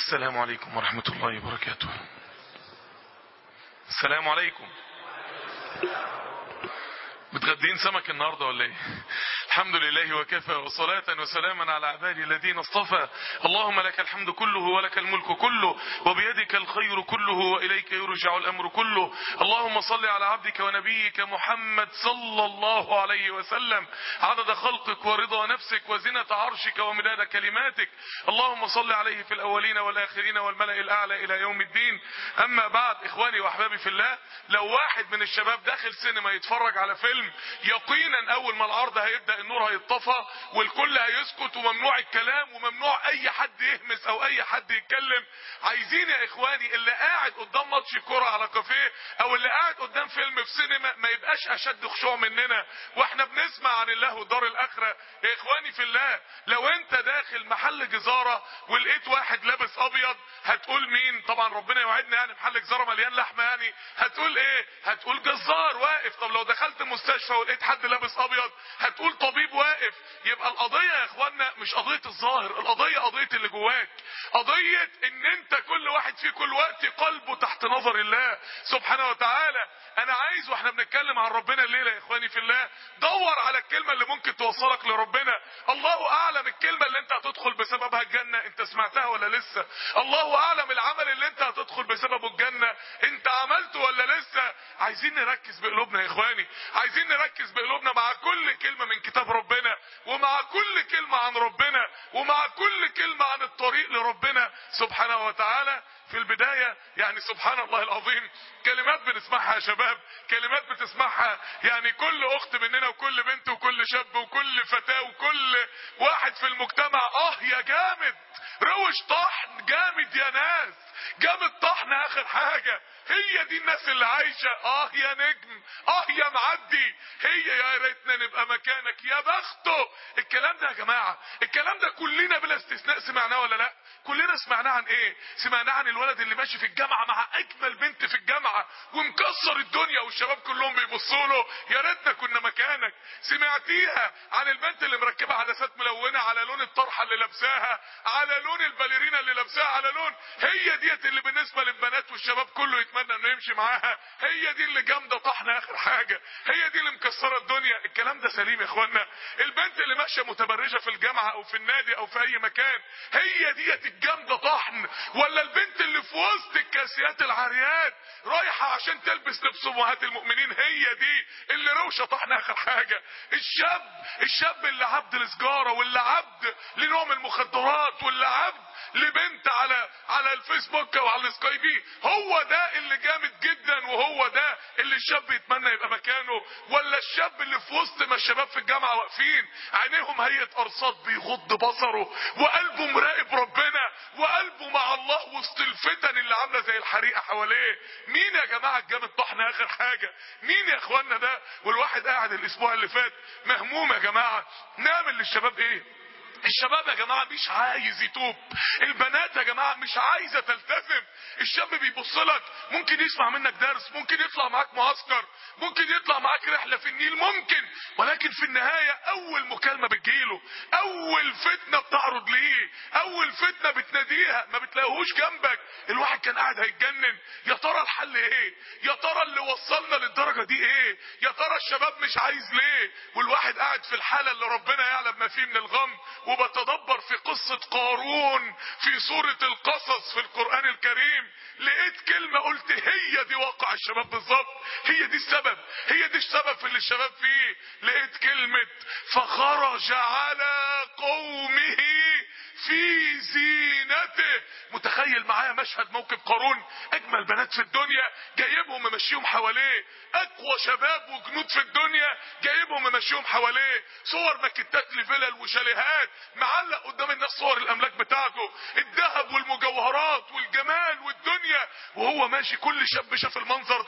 السلام عليكم ورحمة الله وبركاته السلام عليكم متغدين سمك النهاردة ولا ايه الحمد لله وكفى وصلاة وسلاما على عبادي الذين اصطفى اللهم لك الحمد كله ولك الملك كله وبيدك الخير كله وإليك يرجع الأمر كله اللهم صل على عبدك ونبيك محمد صلى الله عليه وسلم عدد خلقك ورضا نفسك وزنة عرشك ومداد كلماتك اللهم صل عليه في الأولين والآخرين والملأ الأعلى إلى يوم الدين أما بعد إخواني وأحبابي في الله لو واحد من الشباب داخل سينما يتفرج على فيلم يقينا أول ما العرض هيبدأ النور هيطفى والكل هيسكت وممنوع الكلام وممنوع أي حد يهمس أو أي حد يتكلم عايزين يا إخواني اللي قاعد قدام ماتش كرة على كافيه أو اللي قاعد قدام فيلم في سينما ما يبقاش أشد خشوع مننا واحنا بنسمع عن الله ودار الآخرة يا إخواني في الله لو أنت داخل محل جزارة ولقيت واحد لابس أبيض هتقول مين طبعا ربنا يوعدنا يعني محل جزارة مليان لحمة يعني هتقول إيه هتقول جزار واقف طب لو دخلت مستشفى ولقيت حد لابس أبيض هتقول طبيب واقف يبقى القضية يا إخوانا مش قضية الظاهر القضية قضية اللي جواك قضية ان انت كل واحد في كل وقت قلبه تحت نظر الله سبحانه وتعالى انا عايز واحنا بنتكلم عن ربنا الليلة يا اخواني في الله دور على الكلمة اللي ممكن توصلك لربنا الله اعلم الكلمة اللي انت هتدخل بسببها الجنة انت سمعتها ولا لسه الله اعلم العمل اللي انت هتدخل بسببه الجنة انت عملته ولا لسه عايزين نركز بقلوبنا يا اخواني عايزين نركز بقلوبنا مع كل كلمة من كتاب ربنا ومع كل كلمة عن ربنا ومع كل كلمة عن الطريق لربنا سبحانه وتعالى في البداية يعني سبحان الله العظيم كلمات بنسمعها يا شباب كلمات بتسمعها يعني كل اخت مننا وكل بنت وكل شاب وكل فتاة وكل واحد في المجتمع اه يا جامد روش طحن جامد يا ناس جامد طحن اخر حاجة هي دي الناس اللي عايشة اه يا نجم اه يا معدي هي يا ريتنا نبقى مكانك يا بخته الكلام ده يا جماعة الكلام ده كلنا بلا استثناء سمعناه ولا لا كلنا سمعناه عن ايه سمعناه عن الولد اللي ماشي في الجامعة مع اجمل بنت في الجامعة ومكسر الدنيا والشباب كلهم بيبصوا له يا ريتنا كنا مكانك سمعتيها عن البنت اللي مركبة عدسات ملونة على لون الطرحة اللي لابساها على لون الباليرينا اللي لابساها على لون هي ديت اللي بالنسبة للبنات والشباب كله يتمنى انه يمشي معاها هي دي اللي جامدة طحن اخر حاجة هي دي اللي مكسرة الدنيا الكلام ده سليم يا اخوانا البنت اللي ماشية متبرجة في الجامعة او في النادي او في اي مكان هي ديت الجامدة طحن ولا البنت اللي في وسط الكاسيات العاريات رايحة عشان تلبس لبس امهات المؤمنين هي دي اللي روشة طحن اخر حاجة الشاب الشاب اللي عبد السجارة واللي عبد لنوع المخدرات واللي عبد لبنت على على الفيسبوك او على السكايبي هو ده اللي جامد جدا وهو ده اللي الشاب يتمنى يبقى مكانه ولا الشاب اللي في وسط ما الشباب في الجامعه واقفين عينيهم هيئه ارصاد بيغض بصره وقلبه مراقب ربنا وقلبه مع الله وسط الفتن اللي عامله زي الحريقه حواليه مين يا جماعه الجامد طحن اخر حاجه مين يا اخوانا ده والواحد قاعد الاسبوع اللي فات مهموم يا جماعه نعمل للشباب ايه الشباب يا جماعة مش عايز يتوب البنات يا جماعة مش عايزة تلتزم الشاب بيبص لك ممكن يسمع منك درس ممكن يطلع معاك معسكر ممكن يطلع معاك رحلة في النيل ممكن ولكن في النهاية اول مكالمة بتجيله اول فتنة بتعرض ليه اول فتنة بتناديها ما بتلاقيهوش جنبك الواحد كان قاعد هيتجنن يا ترى الحل ايه يا ترى اللي وصلنا للدرجة دي ايه يا ترى الشباب مش عايز ليه والواحد قاعد في الحالة اللي ربنا يعلم ما فيه من الغم وبتدبر في قصة قارون في سورة القصص في القرآن الكريم لقيت كلمة قلت هي دي واقع الشباب بالظبط هي دي السبب هي دي السبب في اللي الشباب فيه لقيت كلمة فخرج على قومه في زينته متخيل معايا مشهد موكب قارون اجمل بنات في الدنيا جايبهم ممشيهم حواليه اقوى شباب وجنود في الدنيا جايبهم ممشيهم حواليه صور ماكيتات لفلل وشاليهات معلق قدام الناس صور الاملاك بتاعته الذهب والمجوهرات والجمال والدنيا وهو ماشي كل شاب شاف المنظر ده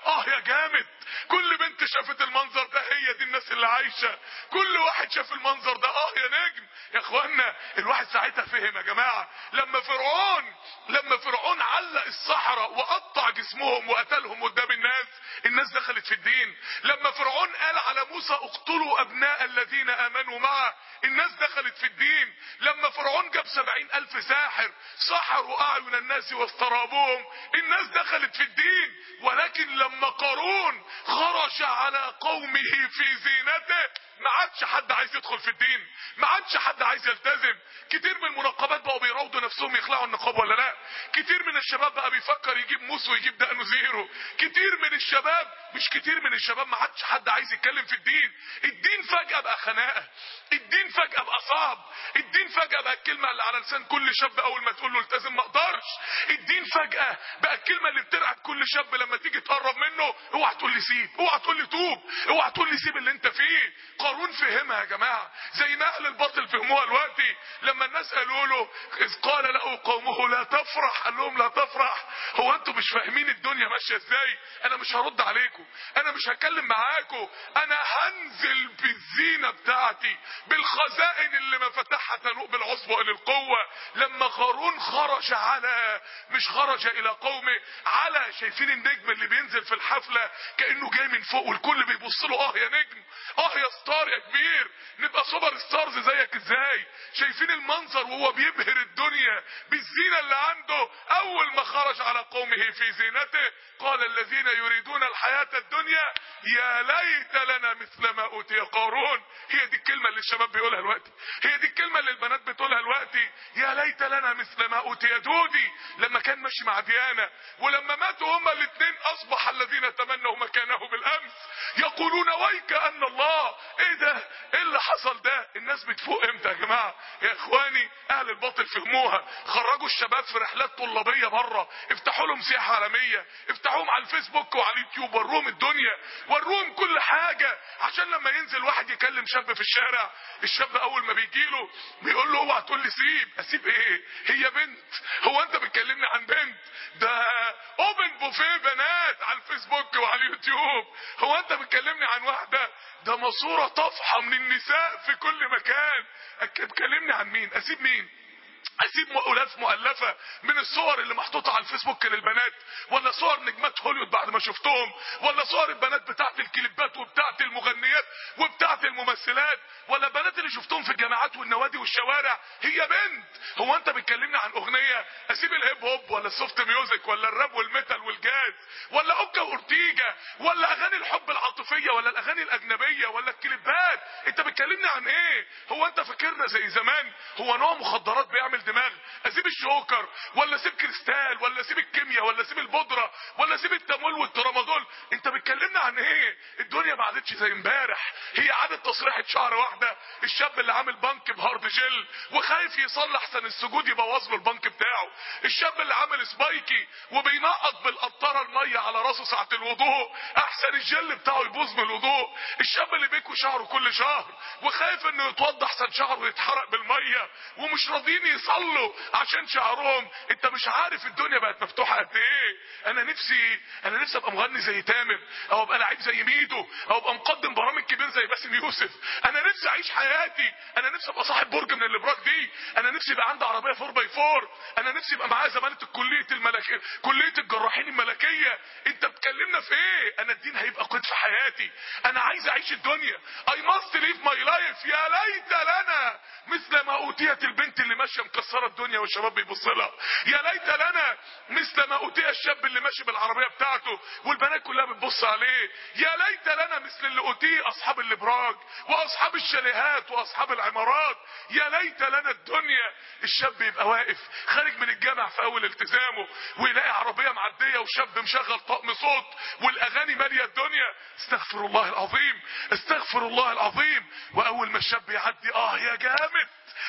اه يا جامد كل بنت شافت المنظر ده هي دي الناس اللي عايشة كل واحد شاف المنظر ده اه يا نجم يا اخوانا الواحد ساعتها فهم يا جماعة لما فرعون لما فرعون علق الصحراء وقطع جسمهم وقتلهم قدام الناس الناس دخلت في الدين لما فرعون قال على موسى اقتلوا ابناء الذين امنوا معه الناس دخلت في الدين لما فرعون جاب سبعين الف ساحر سحروا اعين الناس واسترابوهم الناس دخلت في الدين ولكن لما قارون خرج على قومه في زينته ما عادش حد عايز يدخل في الدين ما عادش حد عايز يلتزم كتير من المنقبات بقوا بيراودوا نفسهم يخلعوا النقاب ولا لا كتير من الشباب بقى بيفكر يجيب موس ويجيب دقنه زيرو كتير من الشباب مش كتير من الشباب ما عادش حد عايز يتكلم في الدين الدين فجأة بقى خناقة الدين فجأة بقى صعب الدين فجأة بقى الكلمة اللي على لسان كل شاب اول ما تقول له التزم ما اقدرش الدين فجأة بقى الكلمة اللي بترعب كل شاب لما تيجي تقرب منه اوعى تقول لي سيب اوعى تقول لي توب اوعى تقول لي سيب اللي انت فيه قارون فهمها يا جماعة زي ما اهل الباطل فهموها دلوقتي لما الناس قالوا له اذ قال له قومه لا تفرح قال لهم لا تفرح هو انتوا مش فاهمين الدنيا ماشية ازاي انا مش هرد عليكم انا مش هتكلم معاكم انا هنزل بالزينة بتاعتي بالخزائن اللي ما فتحها تنوء بالعصبة الى القوة لما قارون خرج على مش خرج الى قومه على شايفين النجم اللي بينزل في الحفلة كأنه جاي من فوق والكل بيبص له اه يا نجم اه يا ستار يا كبير نبقى سوبر ستارز زيك ازاي شايفين المنظر وهو بيبهر الدنيا بالزينة اللي عنده اول ما خرج على قومه في زينته قال الذين يريدون الحياة الدنيا يا ليت لنا مثل ما اوتي قارون هي دي الكلمة اللي الشباب بيقولها دلوقتي هي دي الكلمة اللي البنات بتقولها دلوقتي يا ليت لنا مثل ما اوتي دودي لما كان ماشي مع ديانا ولما ماتوا هما الاثنين اصبح الذين تمنوا مكانه بالامس يقولون ويك ان الله ايه ده ايه اللي حصل ده الناس بتفوق امتى يا جماعة يا اخواني اهل الباطل فهموها خرجوا الشباب في رحلات طلابية بره افتحوا لهم سياحة عالمية افتحوهم على الفيسبوك وعلى اليوتيوب وروهم الدنيا وروهم كل حاجة عشان لما ينزل واحد يكلم شاب في الشارع الشاب اول ما بيجيله بيقول له اوعى تقول لي سيب اسيب ايه هي بنت هو انت بتكلمني عن بنت ده اوبن بوفيه بنات على الفيسبوك وعلى اليوتيوب هو انت بتكلمني عن واحدة ده ماسورة طفحة من النساء في كل مكان بتكلمني عن مين اسيب مين اسيب مؤلاف مؤلفة من الصور اللي محطوطة على الفيسبوك للبنات ولا صور نجمات هوليوود بعد ما شفتهم ولا صور البنات بتاعت الكليبات وبتاعت المغنيات وبتاعت الممثلات ولا بنات اللي شفتهم في الجامعات والنوادي والشوارع هي بنت هو انت بتكلمني عن اغنية اسيب الهيب هوب ولا السوفت ميوزك ولا الراب والميتال والجاز ولا اوكا واورتيجا ولا اغاني الحب العاطفية ولا الاغاني الاجنبية ولا الكليبات انت بتكلمني عن ايه هو انت فاكرنا زي زمان هو نوع مخدرات بيعمل دماغ اسيب الشوكر ولا اسيب كريستال ولا اسيب الكيمياء ولا اسيب البودره ولا اسيب التامول والترامادول انت بتكلمنا عن ايه الدنيا ما عادتش زي امبارح هي عادت تصريحه شهر واحده الشاب اللي عامل بنك بهارد جل وخايف يصلح احسن السجود يبوظ له البنك بتاعه الشاب اللي عامل سبايكي وبينقط بالقطره الميه على راسه ساعه الوضوء احسن الجل بتاعه يبوظ من الوضوء الشاب اللي بيكوي شعره كل شهر وخايف انه يتوضى احسن شعره يتحرق بالميه ومش راضيين يصلوا عشان شعرهم انت مش عارف الدنيا بقت مفتوحه قد ايه انا نفسي انا نفسي ابقى مغني زي تامر او ابقى لعيب زي ميدو او ابقى مقدم برامج كبير زي باسم يوسف انا نفسي اعيش حياتي انا نفسي ابقى صاحب برج من الابراج دي انا نفسي يبقى عندي عربيه 4 باي 4 انا نفسي يبقى معايا زماله الكليه الملكيه كليه الجراحين الملكيه انت بتكلمنا في ايه انا الدين هيبقى قيد في حياتي انا عايز اعيش الدنيا اي ماست ليف ماي لايف يا ليت لنا مثل ما اوتيت البنت اللي ماشيه مكسره الدنيا والشباب بيبص لها يا ليت لنا مثل ما اوتي الشاب اللي ماشي بالعربيه بتاعته والبنات كلها بتبص عليه يا ليت لنا مثل اللي اوتيه اصحاب الابراج واصحاب الشاليهات واصحاب العمارات يا ليت لنا الدنيا الشاب يبقى واقف خارج من الجامع في اول التزامه ويلاقي عربيه معديه وشاب مشغل طقم صوت والاغاني ماليه الدنيا استغفر الله العظيم استغفر الله العظيم واول ما الشاب يعدي اه يا جامد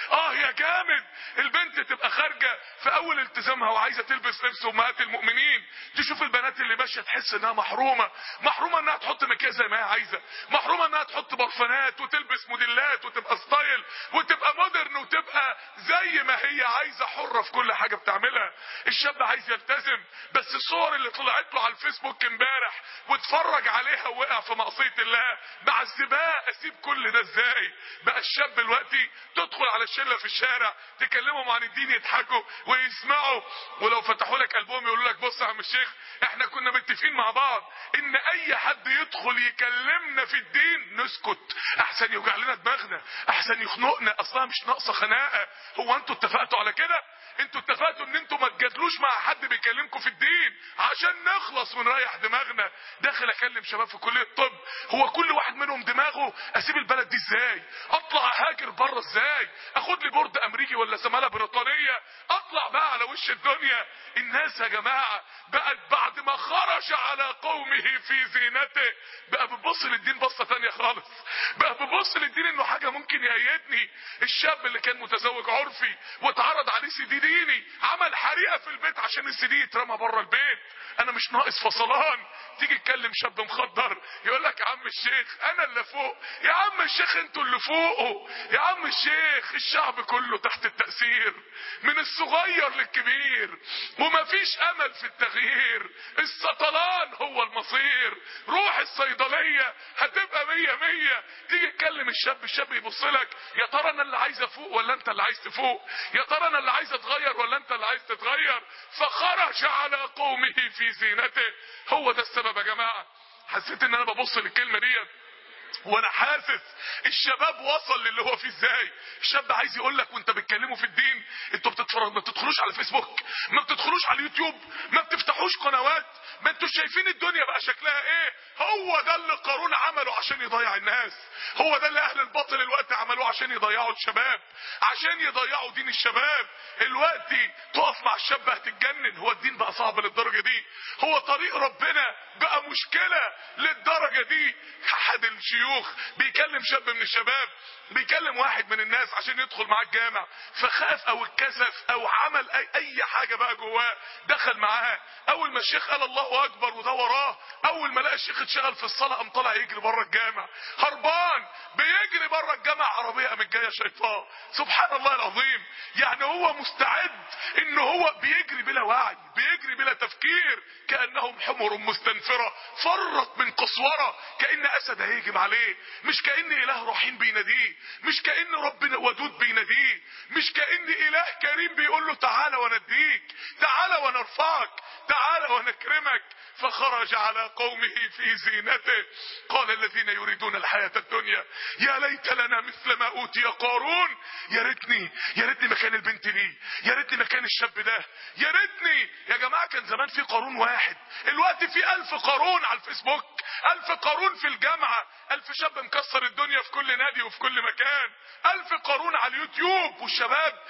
اه يا جامد البنت تبقى خارجه في اول التزامها وعايزه تلبس لبس امهات المؤمنين تشوف البنات اللي ماشيه تحس انها محرومه محرومه انها تحط مكياج زي ما هي عايزه محرومه انها تحط برفانات وتلبس موديلات وتبقى ستايل وتبقى مودرن وتبقى زي ما هي عايزه حره في كل حاجه بتعملها الشاب عايز يلتزم بس الصور اللي طلعت له على الفيسبوك امبارح واتفرج عليها ووقع في معصيه الله مع السباق اسيب كل ده ازاي بقى الشاب دلوقتي تدخل على الشله في الشارع تكلمهم عن الدين يضحكوا ويسمعوا ولو فتحوا لك قلبهم يقولوا لك بص يا عم الشيخ احنا كنا متفقين مع بعض ان اي حد يدخل يكلمنا في الدين نسكت احسن يوجع لنا دماغنا احسن يخنقنا اصلا مش ناقصه خناقه هو انتوا اتفقتوا على كده انتوا اتفقتوا ان انتوا ما تجادلوش مع حد بيكلمكم في الدين عشان نخلص ونريح دماغنا داخل اكلم شباب في كليه الطب هو كل واحد منهم دماغه اسيب البلد دي ازاي اطلع اهاجر بره ازاي اخد لي بورد امريكي ولا زماله بريطانيه اطلع بقى على وش الدنيا الناس يا جماعه بقت بعد ما خرج على قومه في زينته بقى بتبص للدين بصه تانية خالص بقى بتبص للدين انه حاجه ممكن يأيدني الشاب اللي كان متزوج عرفي واتعرض عليه سي دي ديني عمل حريقه في البيت عشان السي دي يترمى بره البيت انا مش ناقص فصلان تيجي تكلم شاب مخدر يقول لك يا عم الشيخ انا اللي فوق يا عم الشيخ انتوا اللي فوقه يا عم الشيخ الشعب كله تحت التأثير من الصغير للكبير ومفيش امل في التغيير السطلان هو المصير روح الصيدلية هتبقى مية مية تيجي تكلم الشاب الشاب يبص لك يا ترى انا اللي عايز افوق ولا انت اللي عايز تفوق يا ترى انا اللي عايز اتغير ولا انت اللي عايز تتغير فخرج على قومه في زينته هو ده السبب يا جماعة حسيت ان انا ببص للكلمة ديت وانا حاسس الشباب وصل للي هو فيه ازاي الشاب عايز يقول لك وانت بتكلمه في الدين انتوا بتتفرج ما بتدخلوش على فيسبوك ما بتدخلوش على اليوتيوب ما بتفتحوش قنوات ما انتوا شايفين الدنيا بقى شكلها ايه هو ده اللي قارون عمله عشان يضيع الناس هو ده اللي اهل الباطل الوقت عملوه عشان يضيعوا الشباب عشان يضيعوا دين الشباب الوقت تقف مع الشاب هتتجنن هو الدين بقى صعب للدرجة دي هو طريق ربنا بقى مشكلة للدرجة دي احد الشيوخ بيكلم شاب من الشباب بيكلم واحد من الناس عشان يدخل معاه الجامع فخاف او اتكسف او عمل اي, اي حاجة بقى جواه دخل معاه اول ما الشيخ قال الله اكبر وده وراه اول ما لقى الشيخ اتشغل في الصلاة قام طالع يجري بره الجامع هربان بيجري بره الجامع عربية قامت جاية شيطان سبحان الله العظيم يعني هو مستعد ان هو بيجري بلا وعي بيجري بلا تفكير كأنهم حمر مستنفرة فرت من قسورة كأن اسد هيهجم عليه مش كأن اله رحيم بيناديه مش كأن ربنا ودود بيناديه مش كأن اله كريم بيقول له تعالى ونديك تعالى ونرفعك تعالى ونكرمك فخرج على قومه في زينته قال الذين يريدون الحياة الدنيا يا ليت لنا مثل ما اوتي قارون يا ريتني يا ريتني مكان البنت دي يا ريتني مكان الشاب ده يا ريتني يا جماعة كان زمان في قارون واحد الوقت في الف قارون على الفيسبوك الف قارون في الجامعة الف شاب مكسر الدنيا في كل نادي وفي كل مكان الف قارون على اليوتيوب والشباب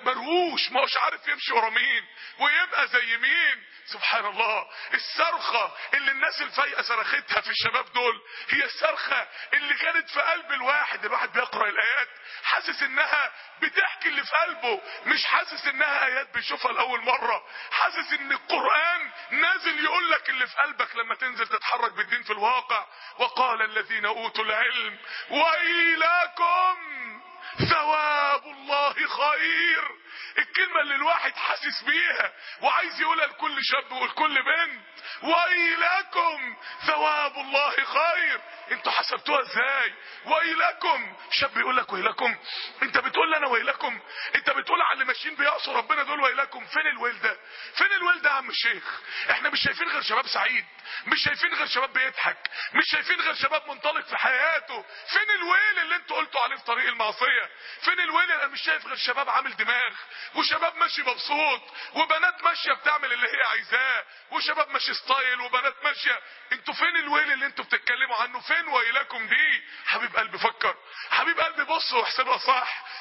مروش ما هوش عارف يمشي ورا مين ويبقى زي مين سبحان الله الصرخة اللي الناس الفايقة صرختها في الشباب دول هي الصرخة اللي كانت في قلب الواحد الواحد بيقرأ الآيات حاسس انها بتحكي اللي في قلبه مش حاسس انها آيات بيشوفها لأول مرة حاسس ان القرآن نازل يقول لك اللي في قلبك لما تنزل تتحرك بالدين في الواقع وقال الذين أوتوا العلم وإيلاكم ثواب الله خير الكلمة اللي الواحد حاسس بيها وعايز يقولها لكل شاب ولكل بنت وإيلاكم ثواب الله خير انتوا حسبتوها ازاي وإيلاكم شاب يقول لك وإيلاكم انت بتقول انا وإيلاكم انت بتقول على اللي ماشيين بيعصوا ربنا دول وإيلاكم فين الويل ده فين الويل ده يا عم الشيخ احنا مش شايفين غير شباب سعيد مش شايفين غير شباب بيضحك مش شايفين غير شباب منطلق في حياته فين الويل اللي انتوا قلتوا عليه في طريق المعصية فين الويل اللي انا مش شايف غير شباب عامل دماغ وشباب ماشي مبسوط وبنات ماشيه بتعمل اللي هي عايزاه وشباب ماشي ستايل وبنات ماشيه انتوا فين الويل اللي انتوا بتتكلموا عنه فين ويلكم دي حبيب قلبي فكر حبيب قلبي بص واحسبها صح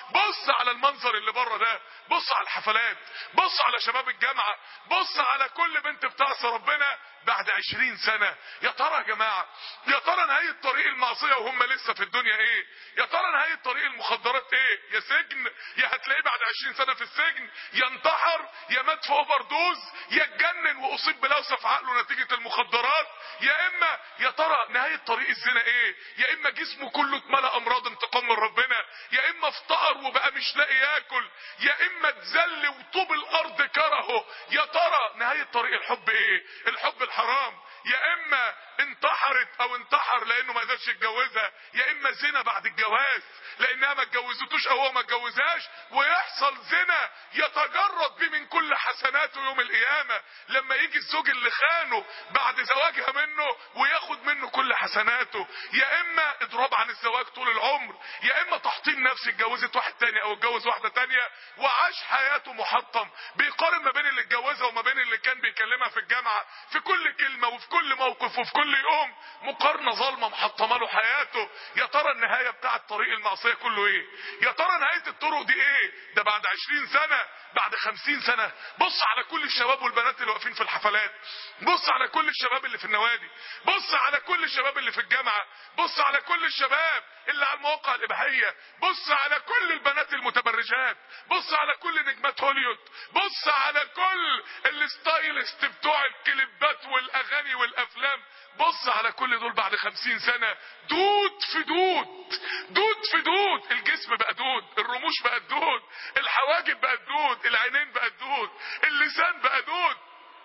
بص على المنظر اللي بره ده بص على الحفلات بص على شباب الجامعة بص على كل بنت بتعصي ربنا بعد عشرين سنة يا ترى يا جماعة يا ترى نهاية طريق المعصية وهم لسه في الدنيا ايه يا ترى نهاية طريق المخدرات ايه يا سجن يا هتلاقيه بعد عشرين سنة في السجن يا انتحر يا مات في اوفر دوز يا اتجنن واصيب بلوسة في عقله نتيجة المخدرات يا اما يا ترى نهاية طريق الزنا ايه يا اما جسمه كله اتملى امراض انتقام من ربنا يا اما افتقر وبقى مش لاقي ياكل يا اما اتذل وطوب الارض كرهه يا ترى نهاية طريق الحب ايه الحب الحرام يا اما انتحرت او انتحر لانه ما قدرش يتجوزها يا اما زنا بعد الجواز لانها ما اتجوزتوش او هو ما اتجوزهاش ويحصل زنا يتجرد بيه من كل حسناته يوم القيامه لما يجي الزوج اللي خانه بعد زواجها منه وياخد منه كل حسناته يا اما اضراب عن الزواج طول العمر يا اما تحطيم نفسي اتجوزت واحد تاني او اتجوز واحده تانيه وعاش حياته محطم بيقارن ما بين اللي اتجوزها وما بين اللي كان بيكلمها في الجامعه في كل كلمه وفي كل موقف وفي كل يوم مقارنه ظالمه محطمه له حياته يا ترى النهايه بتاعه طريق المعصيه كله ايه يا ترى نهايه الطرق دي ايه ده بعد عشرين سنه بعد خمسين سنه بص على كل الشباب والبنات اللي واقفين في الحفلات بص على كل الشباب اللي في النوادي بص على كل الشباب اللي في الجامعه بص على كل الشباب اللي على المواقع الاباحيه بص على كل البنات المتبرجات بص على كل نجمات هوليوود بص على كل الستايلست بتوع الكليبات والاغاني والافلام بص على كل دول بعد خمسين سنة دود في دود دود في دود الجسم بقى دود الرموش بقى دود الحواجب بقى دود العينين بقى دود اللسان بقى دود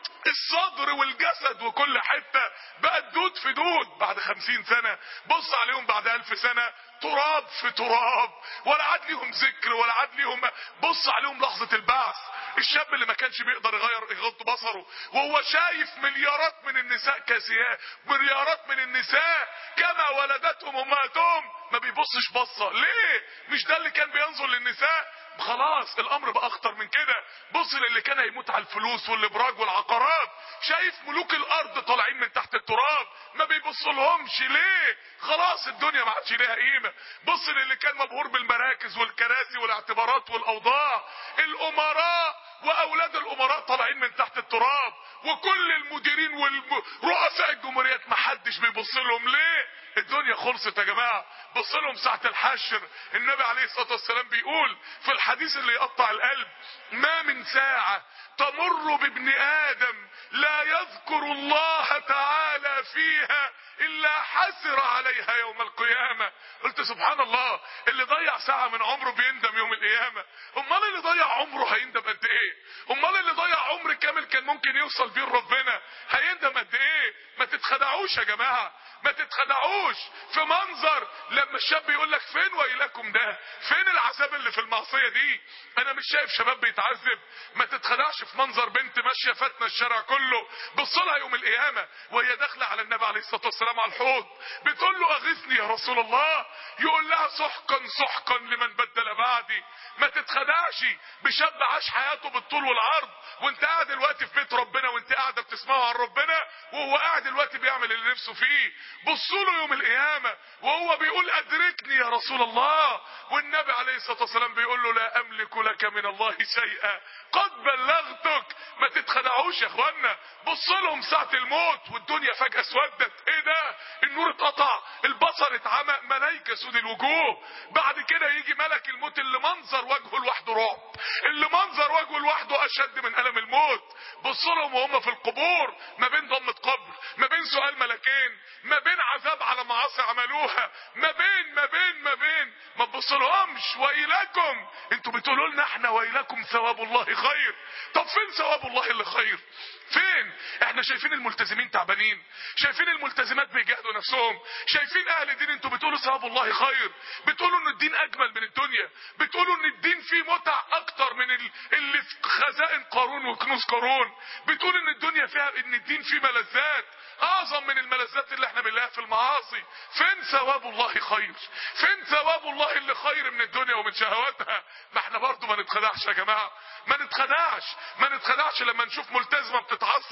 الصدر والجسد وكل حتة بقى دود في دود بعد خمسين سنة بص عليهم بعد الف سنة تراب في تراب ولا عاد ليهم ذكر ولا عاد ليهم بص عليهم لحظة البعث الشاب اللي ما كانش بيقدر يغير يغض بصره وهو شايف مليارات من النساء كاسيات مليارات من النساء كما ولدتهم امهاتهم ما بيبصش بصة ليه مش ده اللي كان بينظر للنساء خلاص الامر بقى اخطر من كده بص للي كان هيموت على الفلوس والابراج والعقارات شايف ملوك الارض طالعين من تحت التراب ما بيبصلهمش ليه خلاص الدنيا ما عادش ليها قيمه بص للي كان مبهور بالمراكز والكراسي والاعتبارات والاوضاع الامراء واولاد الامراء طالعين من تحت التراب وكل المديرين ورؤساء الجمهوريات ما حدش بيبص لهم ليه الدنيا خلصت يا جماعه بص لهم ساعه الحشر النبي عليه الصلاه والسلام بيقول في الحديث اللي يقطع القلب ما من ساعه تمر بابن ادم لا يذكر الله تعالى فيها الا حسر عليها يوم القيامة قلت سبحان الله اللي ضيع ساعة من عمره بيندم يوم القيامة امال اللي ضيع عمره هيندم قد ايه امال اللي ضيع عمر كامل كان ممكن يوصل بيه لربنا هيندم قد ايه ما تتخدعوش يا جماعة ما تتخدعوش في منظر لما الشاب يقول لك فين ويلكم ده فين العذاب اللي في المعصية دي انا مش شايف شباب بيتعذب ما تتخدعش في منظر بنت ماشية فاتنة الشارع كله بصلها يوم القيامة وهي داخلة على النبي عليه الصلاة والسلام على الحوض بتقول له اغثني يا رسول الله يقول لها سحقا سحقا لمن بدل بعدي ما تتخدعش بشاب عاش حياته بالطول والعرض وانت قاعد دلوقتي في بيت ربنا وانت قاعده بتسمعه عن ربنا وهو قاعد دلوقتي بيعمل اللي نفسه فيه بصوا له يوم القيامه وهو بيقول ادركني يا رسول الله والنبي عليه الصلاه والسلام بيقول له لا املك لك من الله شيئا قد بلغتك ما تتخدعوش يا اخوانا بص لهم ساعه الموت والدنيا فجاه اسودت ايه ده النور اتقطع البصر اتعمى ملائكه سود الوجوه بعد كده يجي ملك الموت اللي منظر وجهه لوحده رعب اللي منظر وجهه لوحده اشد من الم الموت بص لهم وهم في القبور ما بين ضمه قبر ما بين سؤال ملكين ما بين عذاب على معاصي عملوها ما بين ما بين ما بين ما تبصلهمش ويلكم انتوا بتقولوا لنا احنا ويلكم ثواب الله خير طب فين ثواب الله اللي خير فين احنا شايفين الملتزمين تعبانين شايفين الملتزمات بيجاهدوا نفسهم شايفين اهل الدين انتوا بتقولوا ثواب الله خير بتقولوا ان الدين اجمل من الدنيا بتقولوا ان الدين فيه متع اكتر من اللي في خزائن قارون وكنوز قارون بتقول ان الدنيا فيها ان الدين فيه ملذات اعظم من الملذات اللي احنا بنلاقيها في المعاصي فين ثواب الله خير فين ثواب الله اللي خير من الدنيا ومن شهواتها ما احنا برضو ما نتخدعش يا جماعه ما نتخدعش ما نتخدعش لما نشوف ملتزمه بتتعثر في الادمان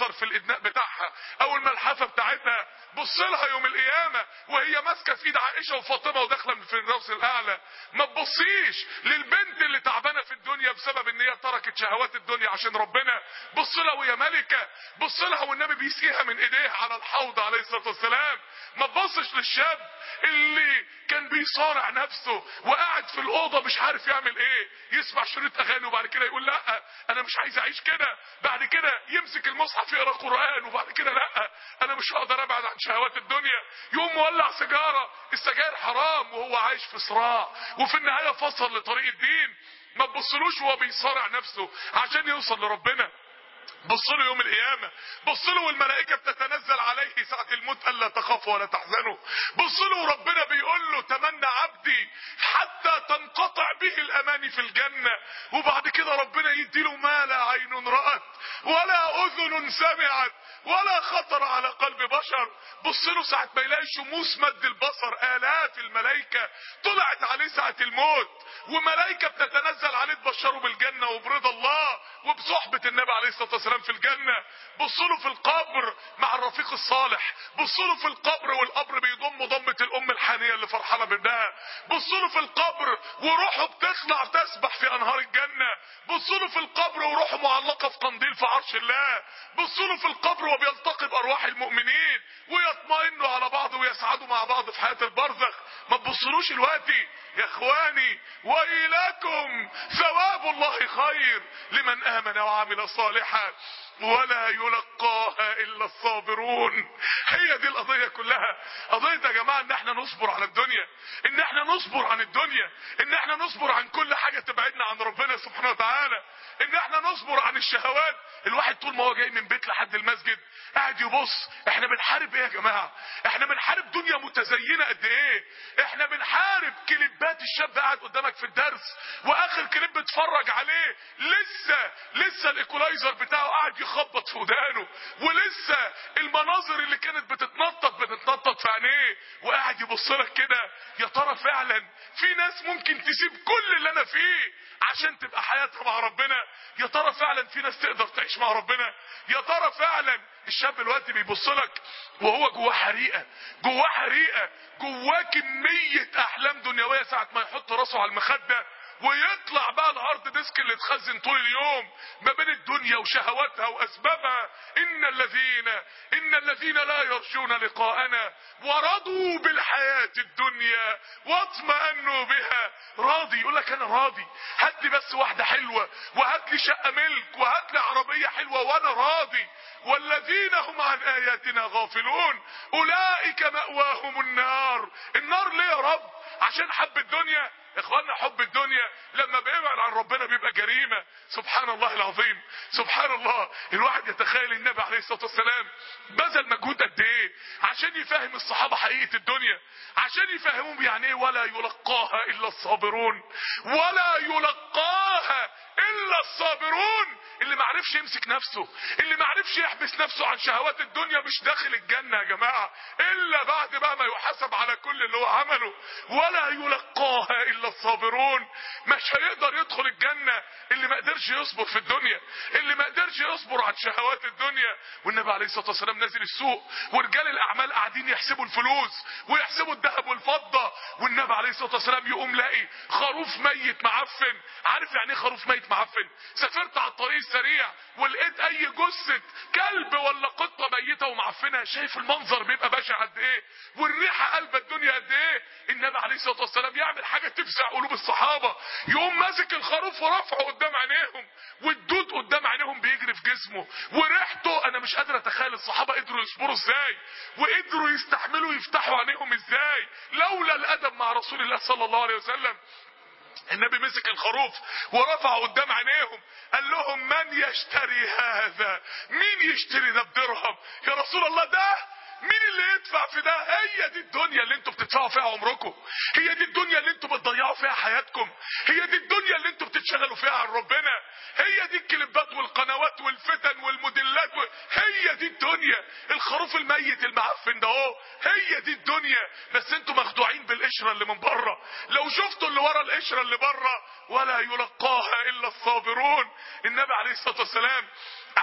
الخناق بتاعها او الملحفه بتاعتها بص لها يوم القيامه وهي ماسكه في ايد عائشه وفاطمه وداخله من الفردوس الاعلى ما تبصيش للبنت اللي تعبانه في الدنيا بسبب ان هي تركت شهوات الدنيا عشان ربنا بص لها وهي ملكه بص لها والنبي بيسقيها من ايديه على الحوض عليه الصلاه والسلام ما تبصش للشاب اللي كان بيصارع نفسه وقاعد في الاوضه مش عارف يعمل ايه يسمع شريط اغاني وبعد كده يقول لا انا مش عايز اعيش كده بعد كده يمسك المصحف يقرا قران وبعد كده لا انا مش هقدر ابعد عن شهوات الدنيا يقوم مولع سيجاره السجاير حرام وهو عايش في صراع وفي النهايه فصل لطريق الدين ما تبصلوش وهو بيصارع نفسه عشان يوصل لربنا بص له يوم القيامة بص له والملائكة بتتنزل عليه ساعة الموت ألا تخافوا ولا تحزنوا بص له وربنا بيقول له تمنى عبدي حتى تنقطع به الأماني في الجنة وبعد كده ربنا يديله ما لا عين رأت ولا أذن سمعت ولا خطر على قلب بشر بص له ساعة ما يلاقي شموس مد البصر آلاف الملائكة طلعت عليه ساعة الموت وملائكة بتتنزل عليه تبشره بالجنة وبرضا الله وبصحبة النبي عليه الصلاة والسلام في الجنة بص له في القبر مع الرفيق الصالح بص له في القبر والقبر بيضم ضمة الأم الحانية اللي فرحانة بابنها بص له في القبر وروحه بتخلع تسبح في أنهار الجنة بص له في القبر وروحه معلقة في قنديل في عرش الله بص له في القبر وبيلتقي بأرواح المؤمنين ويطمئنوا على بعض ويسعدوا مع بعض في حياة البرزخ ما تبصلوش دلوقتي يا اخواني وإليكم ثواب الله خير لمن آمن وعمل صالحا ولا يلقاها الا الصابرون هي دي القضيه كلها قضيه يا جماعه ان احنا نصبر على الدنيا ان احنا نصبر عن الدنيا ان احنا نصبر عن كل حاجه تبعدنا عن ربنا سبحانه وتعالى ان احنا نصبر عن الشهوات الواحد طول ما هو جاي من بيت لحد المسجد قاعد يبص احنا بنحارب ايه يا جماعه احنا بنحارب دنيا متزينه قد ايه احنا بنحارب كليبات الشاب قاعد قدامك في الدرس واخر كليب بتفرج عليه لسه لسه الايكولايزر بتاعه قاعد يخبط في ودانه ولسه المناظر اللي كانت بتتنطط بتتنطط في عينيه وقاعد يبص لك كده يا ترى فعلا في ناس ممكن تسيب كل اللي انا فيه عشان تبقى حياتها مع ربنا يا ترى فعلا في ناس تقدر تعيش مع ربنا يا ترى فعلا الشاب دلوقتي بيبص لك وهو جواه حريقه جواه حريقه جواه كميه احلام دنيويه ساعه ما يحط راسه على المخده ويطلع بقى الهارد ديسك اللي اتخزن طول اليوم ما بين الدنيا وشهواتها واسبابها ان الذين ان الذين لا يرجون لقاءنا ورضوا بالحياة الدنيا واطمأنوا بها راضي يقول لك انا راضي هات لي بس واحدة حلوة وهات لي شقة ملك وهات لي عربية حلوة وانا راضي والذين هم عن اياتنا غافلون اولئك مأواهم النار النار ليه يا رب عشان حب الدنيا اخواننا حب الدنيا لما بيبعد عن ربنا بيبقى جريمة سبحان الله العظيم سبحان الله الواحد يتخيل النبي عليه الصلاة والسلام بذل مجهود قد ايه عشان يفهم الصحابة حقيقة الدنيا عشان يفهمهم يعني ايه ولا يلقاها الا الصابرون ولا يلقاها الا الصابرون اللي معرفش يمسك نفسه اللي معرفش يحبس نفسه عن شهوات الدنيا مش داخل الجنة يا جماعة الا بعد بقى ما يحاسب على كل اللي هو عمله ولا يلقاها الا الصابرون مش هيقدر يدخل الجنة اللي ما قدرش يصبر في الدنيا اللي ما قدرش يصبر عن شهوات الدنيا والنبي عليه الصلاة والسلام نازل السوق ورجال الاعمال قاعدين يحسبوا الفلوس ويحسبوا الذهب والفضة والنبي عليه الصلاة والسلام يقوم لاقي خروف ميت معفن عارف يعني ايه خروف ميت معفن سافرت على الطريق السريع ولقيت اي جثة كلب ولا قطة ميتة ومعفنة شايف المنظر بيبقى بشع قد ايه والريحة قلب الدنيا قد ايه النبي عليه الصلاة والسلام يعمل حاجة تفزع قلوب الصحابة يقوم ماسك الخروف ورفعه قدام عينيهم والدود قدام عينيهم بيجري في جسمه وريحته انا مش قادر اتخيل الصحابة قدروا يصبروا ازاي وقدروا يستحملوا يفتحوا عينيهم ازاي لولا الادب مع رسول الله صلى الله عليه وسلم النبي مسك الخروف ورفعه قدام عينيهم قال لهم من يشتري هذا مين يشتري ده بدرهم يا رسول الله ده مين اللي يدفع في ده هي دي الدنيا اللي انتوا بتدفعوا فيها عمركم هي دي الدنيا اللي انتوا بتضيعوا فيها حياتكم هي دي الدنيا اللي انتوا بتتشغلوا فيها عن ربنا هي دي الكليبات والقنوات والفتن والموديلات و... هي دي الدنيا الخروف الميت المعفن ده اهو هي دي الدنيا بس انتوا مخدوعين بالقشره اللي من بره لو شفتوا اللي ورا القشره اللي بره ولا يلقاها الا الصابرون النبي عليه الصلاه والسلام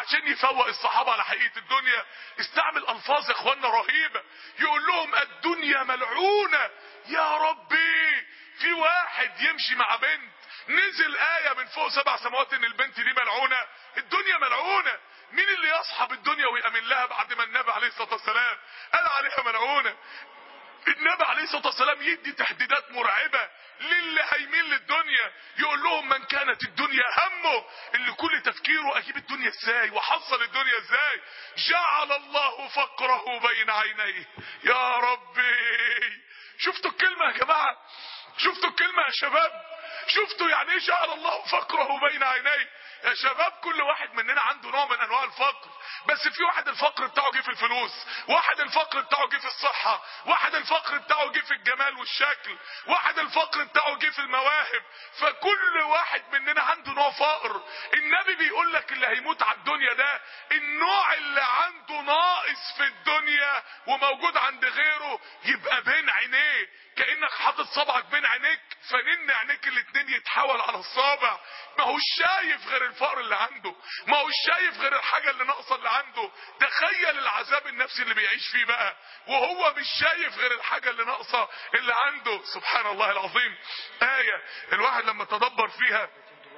عشان يفوق الصحابة على حقيقة الدنيا استعمل الفاظ يا اخوانا رهيبة يقول لهم الدنيا ملعونة يا ربي في واحد يمشي مع بنت نزل آية من فوق سبع سماوات ان البنت دي ملعونة الدنيا ملعونة مين اللي يصحب الدنيا ويأمن لها بعد ما النبي عليه الصلاة والسلام قال عليها ملعونة النبي عليه الصلاة والسلام يدي تهديدات مرعبة للي هيمين للدنيا يقول لهم من كانت الدنيا همه اللي كل تفكيره اجيب الدنيا ازاي وحصل الدنيا ازاي جعل الله فقره بين عينيه يا ربي شفتوا الكلمة يا جماعة شفتوا الكلمة يا شباب شفتوا يعني ايه جعل الله فقره بين عينيه يا شباب كل واحد مننا عنده نوع من انواع الفقر بس في واحد الفقر بتاعه جه في الفلوس واحد الفقر بتاعه جه في الصحة واحد الفقر بتاعه جه في الجمال والشكل واحد الفقر بتاعه جه في المواهب فكل واحد مننا عنده نوع فقر النبي بيقول لك اللي هيموت على الدنيا ده النوع اللي عنده ناقص في الدنيا وموجود عند غيره يبقى بين عينيه كانك حاطط صبعك بين عينيك فنن عينيك الاتنين يتحول على الصابع ما هوش شايف غير الفقر اللي عنده ما هوش شايف غير الحاجة اللي ناقصة اللي عنده تخيل العذاب النفسي اللي بيعيش فيه بقى وهو مش شايف غير الحاجة اللي ناقصة اللي عنده سبحان الله العظيم آية الواحد لما تدبر فيها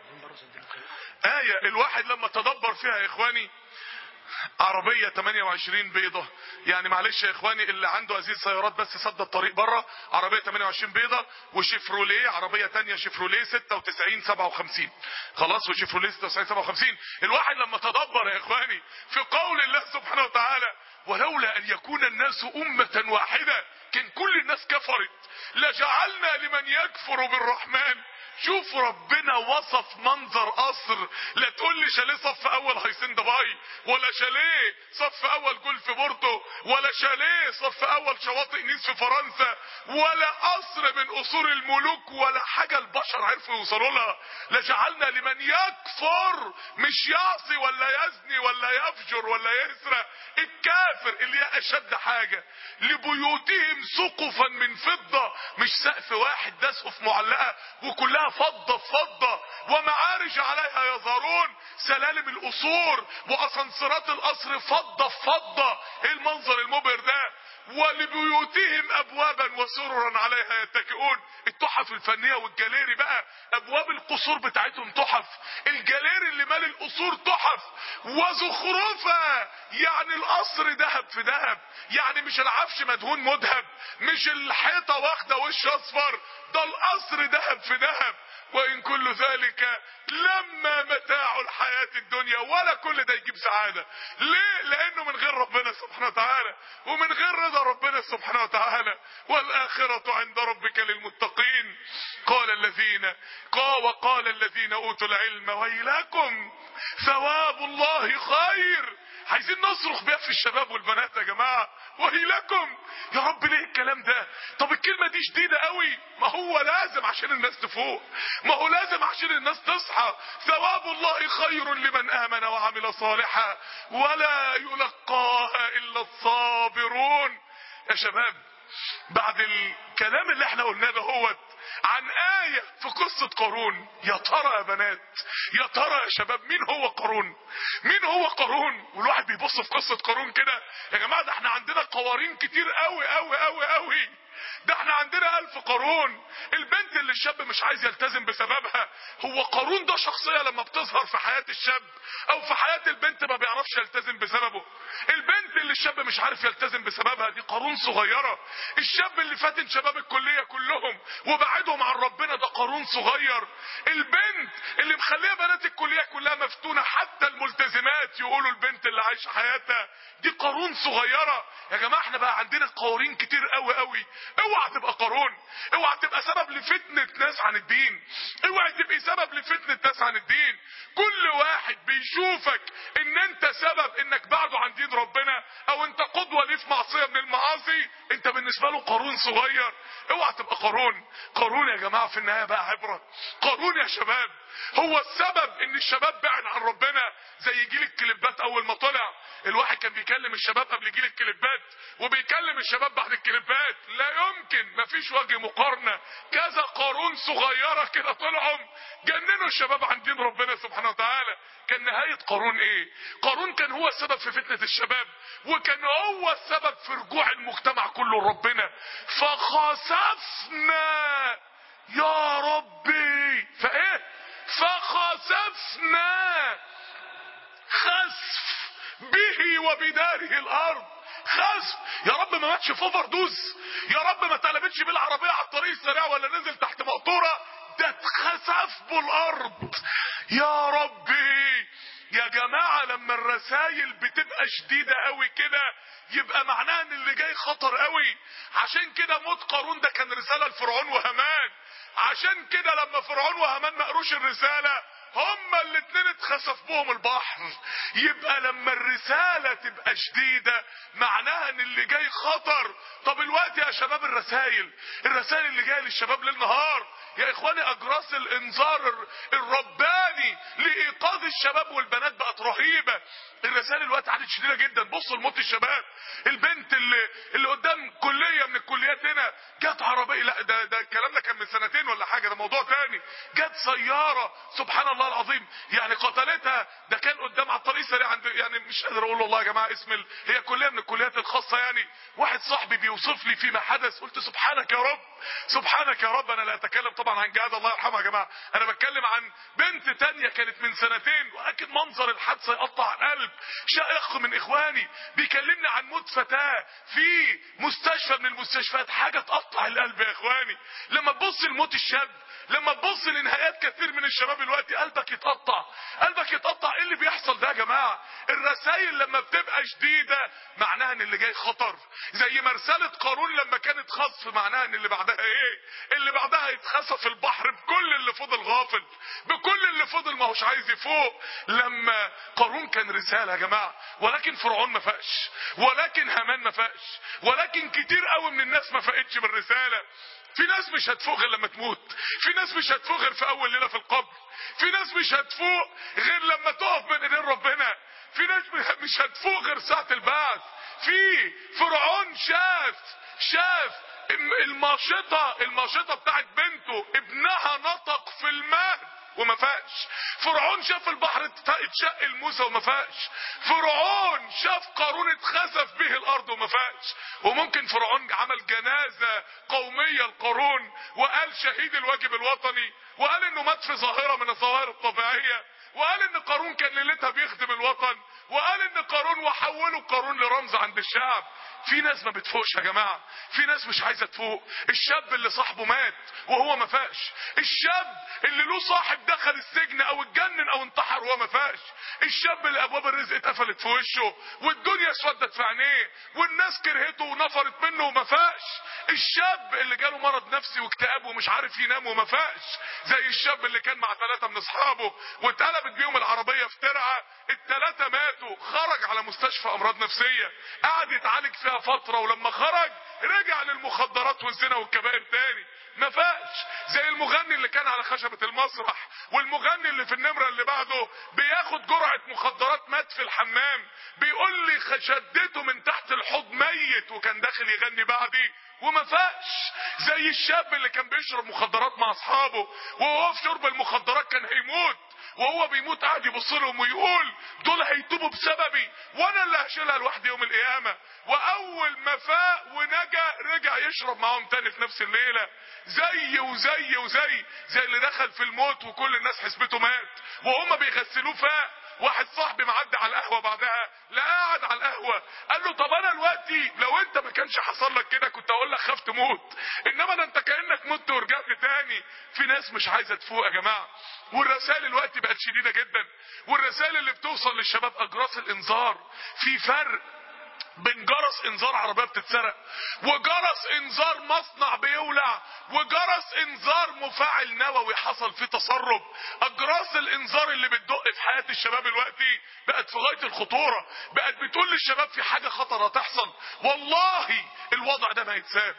آية الواحد لما تدبر فيها يا إخواني عربية 28 بيضة يعني معلش يا اخواني اللي عنده هذه السيارات بس سد الطريق بره عربية 28 بيضة وشيفروليه عربية تانية شيفروليه 96 57 خلاص وشيفروليه 96 57 الواحد لما تدبر يا اخواني في قول الله سبحانه وتعالى ولولا ان يكون الناس امة واحدة كان كل الناس كفرت لجعلنا لمن يكفر بالرحمن شوف ربنا وصف منظر قصر لا تقول لي شاليه صف اول هيسن دبي ولا شاليه صف اول جولف بورتو ولا شاليه صف اول شواطئ نيس في فرنسا ولا قصر من قصور الملوك ولا حاجة البشر عرفوا يوصلوا لها لجعلنا لمن يكفر مش يعصي ولا يزني ولا يفجر ولا يسرق الكافر اللي هي اشد حاجة لبيوتهم سقفا من فضة مش سقف واحد ده سقف معلقة وكلها فضة فضة ومعارج عليها يظهرون سلالم القصور واسانسيرات القصر فضة فضة ايه المنظر المبهر ده ولبيوتهم ابوابا وسررا عليها يتكئون التحف الفنيه والجاليري بقى ابواب القصور بتاعتهم تحف الجاليري اللي مال القصور تحف وزخرفه يعني القصر ذهب في ذهب يعني مش العفش مدهون مذهب مش الحيطه واخده وش اصفر ده القصر ذهب في ذهب وإن كل ذلك لما متاع الحياة الدنيا ولا كل ده يجيب سعادة ليه لأنه من غير ربنا سبحانه وتعالى ومن غير رضا ربنا سبحانه وتعالى والآخرة عند ربك للمتقين قال الذين قال وقال الذين أوتوا العلم ويلكم ثواب الله خير عايزين نصرخ بيها في الشباب والبنات يا جماعة ويلكم يا رب ليه الكلام ده طب الكلمة دي شديدة قوي ما هو لازم عشان الناس تفوق ما هو لازم عشان الناس تصحى ثواب الله خير لمن آمن وعمل صالحا ولا يلقاها إلا الصابرون يا شباب بعد الكلام اللي احنا قلناه ده هو عن آية في قصة قارون يا ترى يا بنات يا ترى يا شباب مين هو قارون مين هو قارون والواحد بيبص في قصة قارون كده يا جماعة ده احنا عندنا قوارين كتير قوي قوي قوي قوي ده احنا عندنا ألف قارون البنت اللي الشاب مش عايز يلتزم بسببها هو قارون ده شخصية لما بتظهر في حياة الشاب او في حياة البنت ما بيعرفش يلتزم بسببه البنت اللي الشاب مش عارف يلتزم بسببها دي قارون صغيرة الشاب اللي فاتن شباب الكلية كلهم وبعدهم عن ربنا ده قارون صغير البنت اللي مخليه بنات الكلية كلها مفتونة حتى الملتزمات يقولوا البنت اللي عايشة حياتها دي قارون صغيرة يا جماعة احنا بقى عندنا قوارين كتير قوي قوي اوعى تبقى قارون اوعى تبقى سبب لفتنة ناس عن الدين اوعى تبقى سبب لفتنة ناس عن الدين كل واحد بيشوفك ان انت سبب انك بعده عن دين ربنا او انت قدوة ليه في معصية من المعاصي انت بالنسبة له قارون صغير اوعى تبقى قارون قارون يا جماعة في النهاية بقى عبرة قارون يا شباب هو السبب ان الشباب بعد عن ربنا زي جيل الكليبات اول ما طلع الواحد كان بيكلم الشباب قبل جيل الكليبات وبيكلم الشباب بعد الكليبات لا يمكن مفيش وجه مقارنة كذا قارون صغيرة كده طلعهم جننوا الشباب عن دين ربنا سبحانه وتعالى كان نهاية قارون ايه قارون كان هو السبب في فتنة الشباب وكان هو السبب في رجوع المجتمع كله لربنا فخسفنا يا ربي فايه فخسفنا خسف به وبداره الارض خسف يا رب ما ماتش في اوفر دوز يا رب ما اتقلبتش بالعربيه على الطريق السريع ولا نزل تحت مقطوره ده اتخسف بالارض يا ربي يا جماعة لما الرسايل بتبقى شديدة قوي كده يبقى معناها ان اللي جاي خطر قوي عشان كده موت قارون ده كان رسالة لفرعون وهامان عشان كده لما فرعون وهامان ما قروش الرسالة هما الاتنين اتخسف بهم البحر يبقى لما الرسالة تبقى شديدة معناها ان اللي جاي خطر طب الوقت يا شباب الرسائل الرسائل اللي جاية للشباب ليل نهار يا اخواني اجراس الانذار الرباني لايقاظ الشباب والبنات بقت رهيبة الرسائل الوقت عادت شديدة جدا بصوا لموت الشباب البنت اللي اللي قدام كلية من الكليات هنا جت عربية لا ده ده الكلام ده كان من سنتين ولا حاجة ده موضوع تاني جت سيارة سبحان الله العظيم يعني قتلتها ده كان قدام على الطريق سريع عند يعني مش قادر اقول والله يا جماعة اسم ال... هي كلية من الكليات الخاصة يعني واحد صاحبي بيوصف لي فيما حدث قلت سبحانك يا رب سبحانك يا رب انا لا اتكلم طبعا عن جهاد الله يرحمها يا جماعة انا بتكلم عن بنت تانية كانت من سنتين ولكن منظر الحادثة يقطع القلب شيخ من اخواني بيكلمني عن موت فتاة في مستشفى من المستشفيات حاجة تقطع القلب يا اخواني لما تبص لموت الشاب لما تبص لنهايات كثير من الشباب دلوقتي قلبك يتقطع قلبك يتقطع ايه اللي بيحصل ده يا جماعه الرسائل لما بتبقى شديده معناها ان اللي جاي خطر زي ما رساله قارون لما كانت خصف معناها ان اللي بعدها ايه اللي بعدها يتخسف البحر بكل اللي فضل غافل بكل اللي فضل ما هوش عايز يفوق لما قارون كان رساله يا جماعه ولكن فرعون ما فاقش ولكن هامان ما فاقش ولكن كتير قوي من الناس ما فاقتش بالرساله في ناس مش هتفوق غير لما تموت في ناس مش هتفوق غير في اول ليله في القبر في ناس مش هتفوق غير لما تقف بين ايدين ربنا في ناس مش هتفوق غير ساعه البعث في فرعون شاف شاف الماشطه الماشطه بتاعت بنته ابنها نطق في المهد وما فاقش فرعون شاف البحر اتشق لموسى وما فاقش فرعون شاف قارون اتخسف به الارض وما فاقش وممكن فرعون عمل جنازة قومية لقارون وقال شهيد الواجب الوطني وقال انه مات في ظاهرة من الظواهر الطبيعية وقال ان قارون كان ليلتها بيخدم الوطن وقال ان قارون وحولوا قارون لرمز عند الشعب في ناس ما بتفوقش يا جماعة في ناس مش عايزة تفوق الشاب اللي صاحبه مات وهو ما فاقش الشاب اللي له صاحب دخل السجن او اتجنن او انتحر وهو ما فاقش الشاب اللي ابواب الرزق اتقفلت في وشه والدنيا اسودت في عينيه والناس كرهته ونفرت منه وما فاقش الشاب اللي جاله مرض نفسي واكتئاب ومش عارف ينام وما فاقش زي الشاب اللي كان مع ثلاثة من اصحابه واتقلبت بيهم العربية في ترعة الثلاثة ماتوا خرج على مستشفى امراض نفسية قعد يتعالج فيها فترة ولما خرج رجع للمخدرات والزنا والكبائر تاني ما فاقش زي المغني اللي كان على خشبة المسرح والمغني اللي في النمرة اللي بعده بياخد جرعة مخدرات مات في الحمام بيقول لي شدته من تحت الحوض ميت وكان داخل يغني بعدي وما فاقش زي الشاب اللي كان بيشرب مخدرات مع اصحابه وهو في شرب المخدرات كان هيموت وهو بيموت قاعد يبص لهم ويقول دول هيتوبوا بسببي وانا اللي هشيلها لوحدي يوم القيامه واول ما فاق ونجا رجع يشرب معاهم تاني في نفس الليله زي وزي وزي زي اللي دخل في الموت وكل الناس حسبته مات وهم بيغسلوه فاق واحد صاحبي معدي على القهوه بعدها لا قاعد على القهوه قال له طب انا دلوقتي لو انت ما كانش حصل لك كده كنت اقول لك خاف تموت انما ده انت كانك مت ورجعت تاني في ناس مش عايزه تفوق يا جماعه والرسائل الوقت بقت شديده جدا والرسائل اللي بتوصل للشباب اجراس الانذار في فرق بين جرس انذار عربيه بتتسرق وجرس انذار مصنع بيولع وجرس انذار مفاعل نووي حصل فيه تسرب اجراس الانذار اللي بتدق في حياه الشباب دلوقتي بقت في غايه الخطوره بقت بتقول للشباب في حاجه خطر هتحصل والله الوضع ده ما يتساب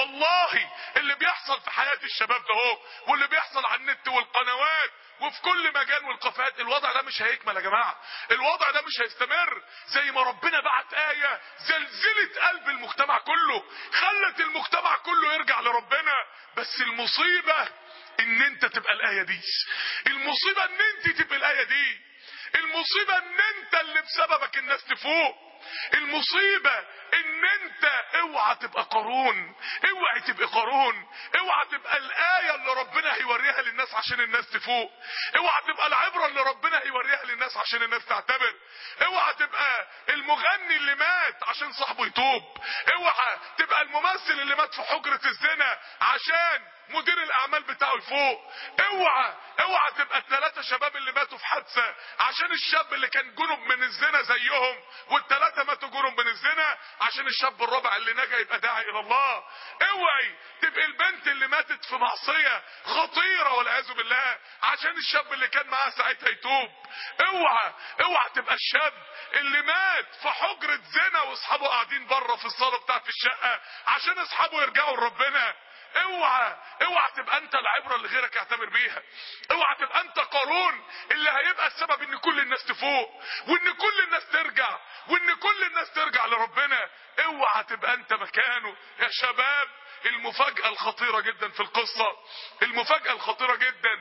والله اللي بيحصل في حياه الشباب ده هو واللي بيحصل على النت والقنوات وفي كل مجال والقفات الوضع ده مش هيكمل يا جماعه الوضع ده مش هيستمر زي ما ربنا بعت ايه زلزلت قلب المجتمع كله خلت المجتمع كله يرجع لربنا بس المصيبه ان انت تبقى الايه دي المصيبه ان انت تبقى الايه دي المصيبة ان انت اللي بسببك الناس تفوق المصيبة ان انت اوعى تبقى قارون اوعى تبقى قارون اوعى تبقى الآية اللي ربنا هيوريها للناس عشان الناس تفوق اوعى تبقى العبرة اللي ربنا هيوريها للناس عشان الناس تعتبر اوعى تبقى المغني اللي مات عشان صاحبه يتوب اوعى تبقى الممثل اللي مات في حجرة الزنا عشان مدير الاعمال بتاعه يفوق اوعى اوعى تبقى الثلاثه شباب اللي ماتوا في حادثه عشان الشاب اللي كان جنب من الزنا زيهم والثلاثه ماتوا جنب من الزنا عشان الشاب الرابع اللي نجا يبقى داعي الى الله اوعي تبقى البنت اللي ماتت في معصيه خطيره والعياذ بالله عشان الشاب اللي كان معاها ساعتها يتوب اوعى اوعى تبقى الشاب اللي مات في حجره زنا واصحابه قاعدين بره في الصاله بتاعت الشقه عشان اصحابه يرجعوا لربنا اوعى اوعى تبقى انت العبره اللي غيرك يعتبر بيها اوعى تبقى انت قارون اللي هيبقى السبب ان كل الناس تفوق وان كل الناس ترجع وان كل الناس ترجع لربنا اوعى تبقى انت مكانه يا شباب المفاجاه الخطيره جدا في القصه المفاجاه الخطيره جدا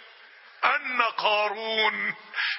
ان قارون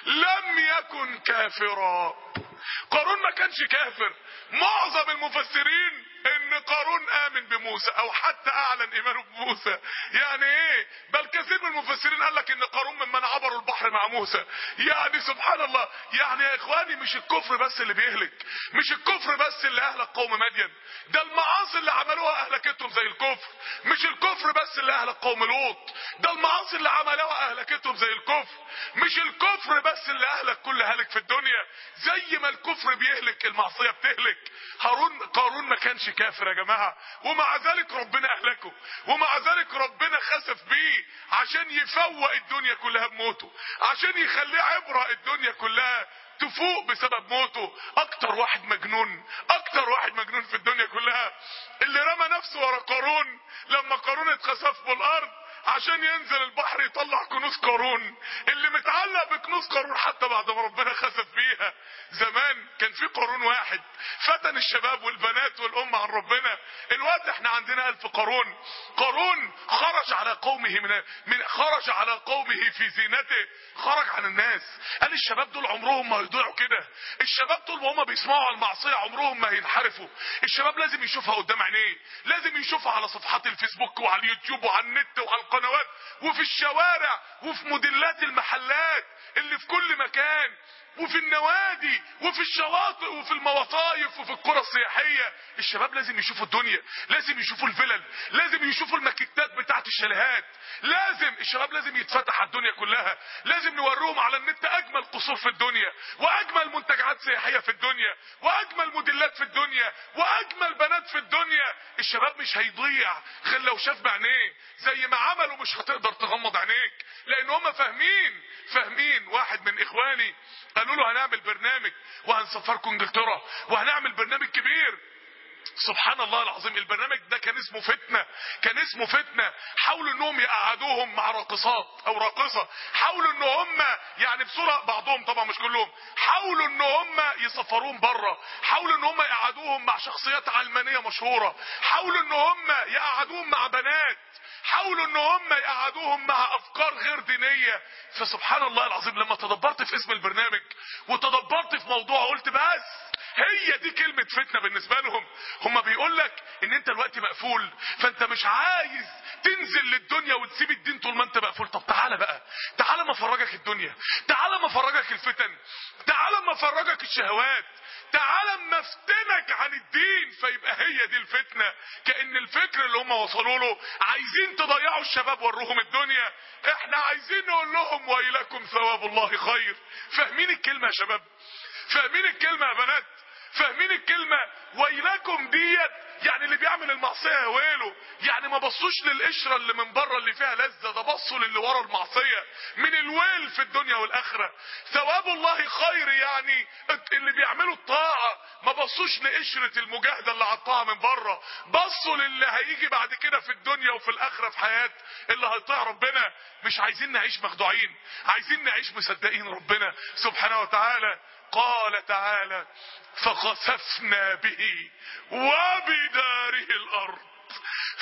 لم يكن كافرا قارون ما كانش كافر معظم المفسرين ان قارون امن بموسى او حتى اعلن ايمانه بموسى يعني ايه بل كثير من المفسرين قال لك ان قارون ممن عبروا البحر مع موسى يعني سبحان الله يعني يا اخواني مش الكفر بس اللي بيهلك مش الكفر بس اللي اهلك قوم مدين ده المعاصي اللي عملوها اهلكتهم زي الكفر مش الكفر بس اللي اهلك قوم لوط ده المعاصي اللي عملوها اهلكتهم زي الكفر مش الكفر بس اللي اهلك كل هلك في الدنيا زي ما الكفر بيهلك المعصيه بتهلك هارون قارون ما كانش كافر يا جماعه ومع ذلك ربنا اهلكه ومع ذلك ربنا خسف بيه عشان يفوق الدنيا كلها بموته عشان يخليه عبره الدنيا كلها تفوق بسبب موته اكتر واحد مجنون اكتر واحد مجنون في الدنيا كلها اللي رمى نفسه ورا قارون لما قارون اتخسف بالارض عشان ينزل البحر يطلع كنوز قارون اللي متعلق بكنوز قارون حتى بعد ما ربنا خسف بيها زمان كان في قارون واحد فتن الشباب والبنات والأمة عن ربنا الوقت احنا عندنا ألف قارون قارون خرج على قومه من, من خرج على قومه في زينته خرج عن الناس قال الشباب دول عمرهم ما يضيعوا كده الشباب طول ما هم بيسمعوا على المعصية عمرهم ما هينحرفوا الشباب لازم يشوفها قدام عينيه لازم يشوفها على صفحات الفيسبوك وعلى اليوتيوب وعلى النت وعلى القنوات وفي الشوارع وفي موديلات المحلات اللي في كل مكان وفي النوادي وفي الشواطئ وفي المواصايف وفي القرى السياحية الشباب لازم يشوفوا الدنيا لازم يشوفوا الفلل لازم يشوفوا الماكيتات بتاعت الشاليهات لازم الشباب لازم يتفتح على الدنيا كلها لازم نوريهم على النت اجمل قصور في الدنيا واجمل منتجعات سياحية في الدنيا واجمل موديلات في الدنيا واجمل بنات في الدنيا الشباب مش هيضيع غير لو شاف بعينيه زي ما عملوا مش هتقدر تغمض عينيك لان هم فاهمين فاهمين واحد من اخواني قالوا له هنعمل برنامج وهنسفركم انجلترا وهنعمل برنامج كبير سبحان الله العظيم البرنامج ده كان اسمه فتنة كان اسمه فتنة حاولوا انهم يقعدوهم مع راقصات او راقصة حاولوا ان هم يعني بصورة بعضهم طبعا مش كلهم حاولوا ان هم يسفروهم بره حاولوا ان هم يقعدوهم مع شخصيات علمانية مشهورة حاولوا ان هم يقعدوهم مع بنات حاولوا ان هم يقعدوهم مع افكار غير دينية فسبحان الله العظيم لما تدبرت في اسم البرنامج وتدبرت في موضوع قلت بس هي دي كلمة فتنة بالنسبة لهم هم بيقول لك ان انت الوقت مقفول فانت مش عايز تنزل للدنيا وتسيب الدين طول ما انت مقفول طب تعالى بقى تعالى ما افرجك الدنيا تعالى ما افرجك الفتن تعالى ما افرجك الشهوات تعالى اما افتنك عن الدين فيبقى هي دي الفتنة كأن الفكر اللي هم وصلوا له عايزين تضيعوا الشباب وروهم الدنيا احنا عايزين نقول لهم ويلكم ثواب الله خير فاهمين الكلمة يا شباب فاهمين الكلمة يا بنات فاهمين الكلمة ويلكم ديت يعني اللي بيعمل المعصية يا ويله يعني ما بصوش للقشرة اللي من بره اللي فيها لذة ده بصوا للي ورا المعصية من الويل في الدنيا والآخرة ثواب الله خير يعني اللي بيعملوا الطاعة ما بصوش لقشرة المجاهدة اللي على الطاعة من بره بصوا للي هيجي بعد كده في الدنيا وفي الآخرة في حياة اللي هيطيع ربنا مش عايزين نعيش مخدوعين عايزين نعيش مصدقين ربنا سبحانه وتعالى قال تعالى فخسفنا به وبداره الارض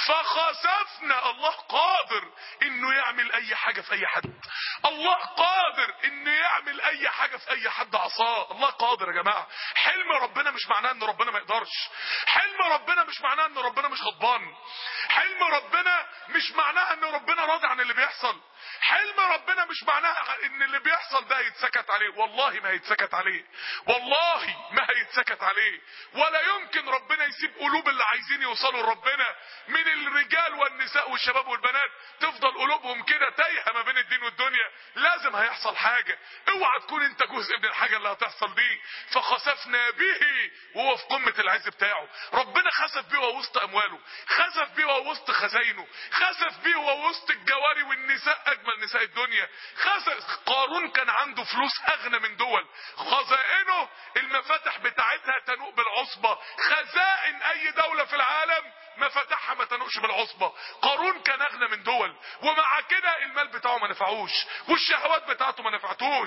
فخسفنا الله قادر انه يعمل اي حاجة في اي حد الله قادر انه يعمل اي حاجة في اي حد عصاه الله قادر يا جماعة حلم ربنا مش معناه ان ربنا ما يقدرش حلم ربنا مش معناه ان ربنا مش غضبان حلم ربنا مش معناه ان ربنا راضي عن اللي بيحصل حلم ربنا مش معناه ان اللي بيحصل ده هيتسكت عليه والله ما هيتسكت عليه والله ما هيتسكت عليه ولا يمكن ربنا يسيب قلوب اللي عايزين يوصلوا لربنا من الرجال والنساء والشباب والبنات تفضل قلوبهم كده تايهه ما بين الدين والدنيا لازم هيحصل حاجه اوعى تكون انت جزء من الحاجه اللي هتحصل دي فخسفنا به وهو في قمه العز بتاعه ربنا خسف بيه وهو وسط امواله خسف بيه وهو وسط خزاينه خسف بيه وهو وسط الجواري والنساء اجمل نساء الدنيا خسف قارون كان عنده فلوس اغنى من دول خزائنه المفاتح بتاعتها تنوء بالعصبة خزائن اي دولة في العالم مفاتحها ما تنوقش بالعصبة قارون كان اغنى من دول ومع كده المال بتاعه ما نفعوش والشهوات بتاعته ما نفعتوش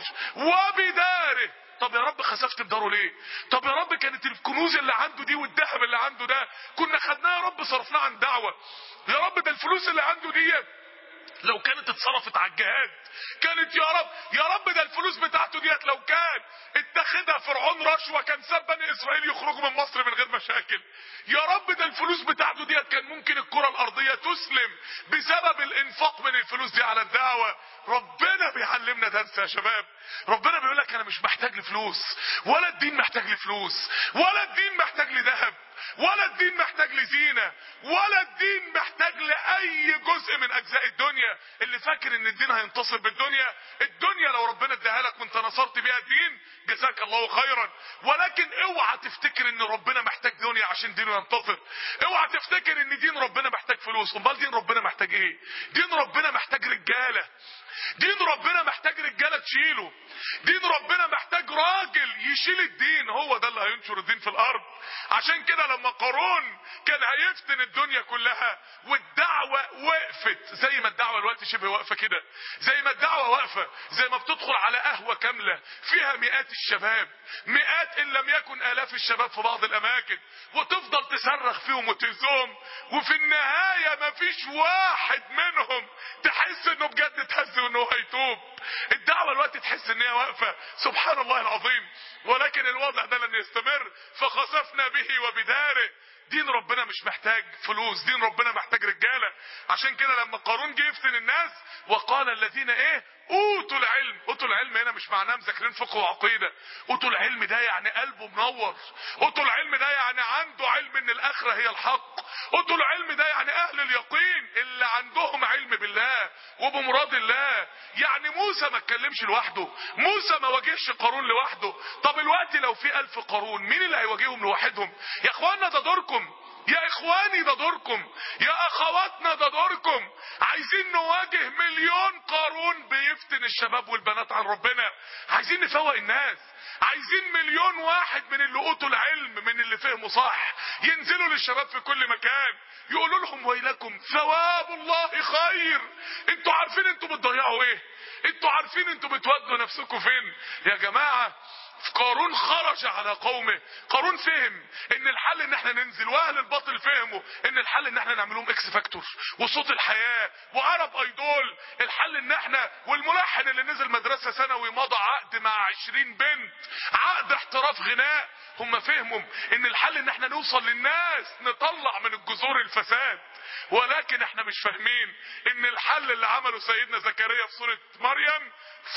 وبداره طب يا رب خسفت بداره ليه طب يا رب كانت الكنوز اللي عنده دي والذهب اللي عنده ده كنا خدناه يا رب صرفناه عن دعوة يا رب ده الفلوس اللي عنده ديت لو كانت اتصرفت على الجهاد كانت يا رب يا رب ده الفلوس بتاعته ديت لو كان اتخذها فرعون رشوه كان ساب بني اسرائيل يخرجوا من مصر من غير مشاكل يا رب ده الفلوس بتاعته ديت كان ممكن الكره الارضيه تسلم بسبب الانفاق من الفلوس دي على الدعوه ربنا بيعلمنا درس يا شباب ربنا بيقول لك انا مش محتاج لفلوس ولا الدين محتاج لفلوس ولا الدين محتاج لذهب ولا الدين محتاج لزينة ولا الدين محتاج لأي جزء من أجزاء الدنيا اللي فاكر إن الدين هينتصر بالدنيا الدنيا لو ربنا اداها لك وانت نصرت بيها الدين جزاك الله خيرا ولكن اوعى تفتكر ان ربنا محتاج دنيا عشان دينه ينتصر اوعى تفتكر ان دين ربنا محتاج فلوس امال دين ربنا محتاج ايه دين ربنا محتاج رجاله دين ربنا محتاج رجاله تشيله دين ربنا محتاج راجل يشيل الدين هو ده اللي هينشر الدين في الارض عشان كده لما قارون كان هيفتن الدنيا كلها والدعوه وقفت زي ما الدعوه دلوقتي شبه واقفه كده زي ما الدعوه واقفه زي ما بتدخل على قهوه كامله فيها مئات الشباب مئات ان لم يكن الاف الشباب في بعض الاماكن وتفضل تصرخ فيهم وتهزهم وفي النهايه مفيش واحد منهم تحس انه بجد اتهز وانه هيتوب الدعوه الوقت تحس ان هي واقفه سبحان الله العظيم ولكن الوضع ده لن يستمر فخسفنا به وبداره دين ربنا مش محتاج فلوس دين ربنا محتاج رجاله عشان كده لما قارون جه يفتن الناس وقال الذين ايه اوتوا العلم اوتوا العلم هنا مش معناه مذاكرين فقه وعقيده اوتوا العلم ده يعني قلبه منور اوتوا العلم ده يعني عنده علم ان الاخره هي الحق اوتوا العلم ده يعني اهل اليقين اللي عندهم علم بالله وبمراد الله يعني موسى ما اتكلمش لوحده موسى ما واجهش قارون لوحده طب الوقت لو في الف قارون مين اللي هيواجههم لوحدهم يا اخوانا ده دوركم يا اخواني ده دوركم يا اخواتنا ده دوركم عايزين نواجه مليون قارون بيفتن الشباب والبنات عن ربنا عايزين نفوق الناس عايزين مليون واحد من اللي اوتوا العلم من اللي فهموا صح ينزلوا للشباب في كل مكان يقولوا لهم ويلكم ثواب الله خير انتوا عارفين انتوا بتضيعوا ايه انتوا عارفين انتوا بتودوا نفسكم فين يا جماعه قارون خرج على قومه قارون فهم ان الحل ان احنا ننزل واهل الباطل فهموا ان الحل ان احنا نعمل لهم اكس فاكتور وصوت الحياه وعرب ايدول الحل ان احنا والملحن اللي نزل مدرسه ثانوي مضى عقد مع 20 بنت عقد احتراف غناء هم فهموا ان الحل ان احنا نوصل للناس نطلع من الجذور الفساد ولكن احنا مش فاهمين ان الحل اللي عمله سيدنا زكريا في سوره مريم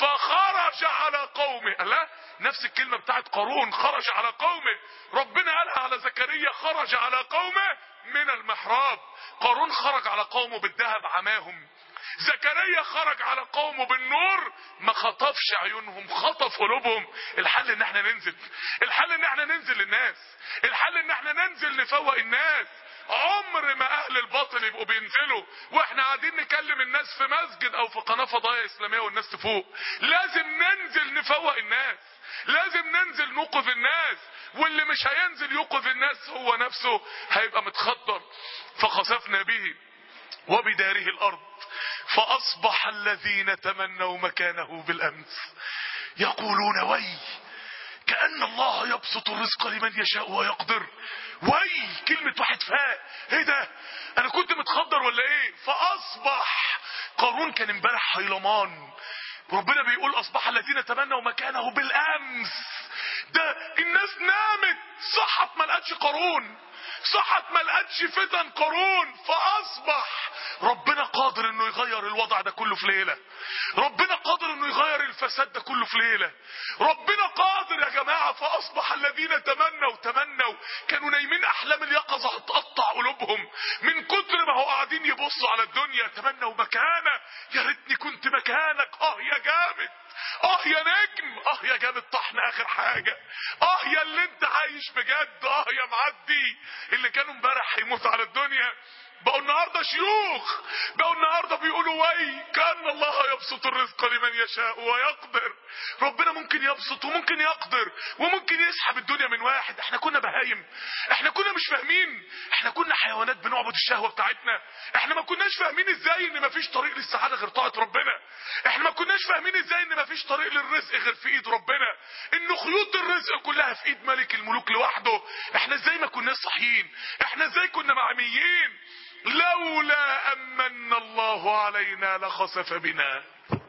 فخرج على قومه لا نفس الكلمة بتاعت قارون خرج على قومه ربنا قالها على زكريا خرج على قومه من المحراب قارون خرج على قومه بالذهب عماهم زكريا خرج على قومه بالنور ما خطفش عيونهم خطف قلوبهم الحل ان احنا ننزل الحل ان احنا ننزل للناس الحل ان احنا ننزل نفوق الناس عمر ما اهل الباطل يبقوا بينزلوا واحنا قاعدين نكلم الناس في مسجد او في قناه فضائيه اسلاميه والناس تفوق لازم ننزل نفوق الناس لازم ننزل نوقظ الناس واللي مش هينزل يوقظ الناس هو نفسه هيبقى متخطر فخسفنا به وبداره الارض فاصبح الذين تمنوا مكانه بالامس يقولون وي كأن الله يبسط الرزق لمن يشاء ويقدر وي كلمة واحد فاق ايه ده انا كنت متخدر ولا ايه فاصبح قارون كان امبارح هيلمان ربنا بيقول اصبح الذين تمنوا مكانه بالامس ده الناس نامت صحت ما لقتش قارون صحت ما لقتش فتن قارون فاصبح ربنا قادر انه يغير الوضع ده كله في ليله ربنا قادر انه يغير الفساد ده كله في ليله ربنا قادر يا جماعه فاصبح الذين تمنوا تمنوا كانوا نايمين احلام اليقظه هتقطع قلوبهم من كتر ما هو قاعدين يبصوا على الدنيا تمنوا مكانه يا ريتني كنت مكانك اه يا جامد اه يا نجم اه يا جامد طحن اخر حاجة اه يا اللي انت عايش بجد اه يا معدي اللي كانوا امبارح هيموتوا على الدنيا بقوا النهاردة شيوخ بقوا النهاردة بيقولوا وي كأن الله يبسط الرزق لمن يشاء ويقدر ربنا ممكن يبسط وممكن يقدر وممكن يسحب الدنيا من واحد احنا كنا بهايم احنا كنا مش فاهمين احنا كنا حيوانات بنعبد الشهوة بتاعتنا احنا ما كناش فاهمين ازاي ان مفيش طريق للسعادة غير طاعة ربنا احنا ما كناش فاهمين ازاي ان مفيش طريق للرزق غير في ايد ربنا ان خيوط الرزق كلها في ايد ملك الملوك لوحده احنا ازاي ما كناش صحيين احنا ازاي كنا معميين لولا أمن الله علينا لخسف بنا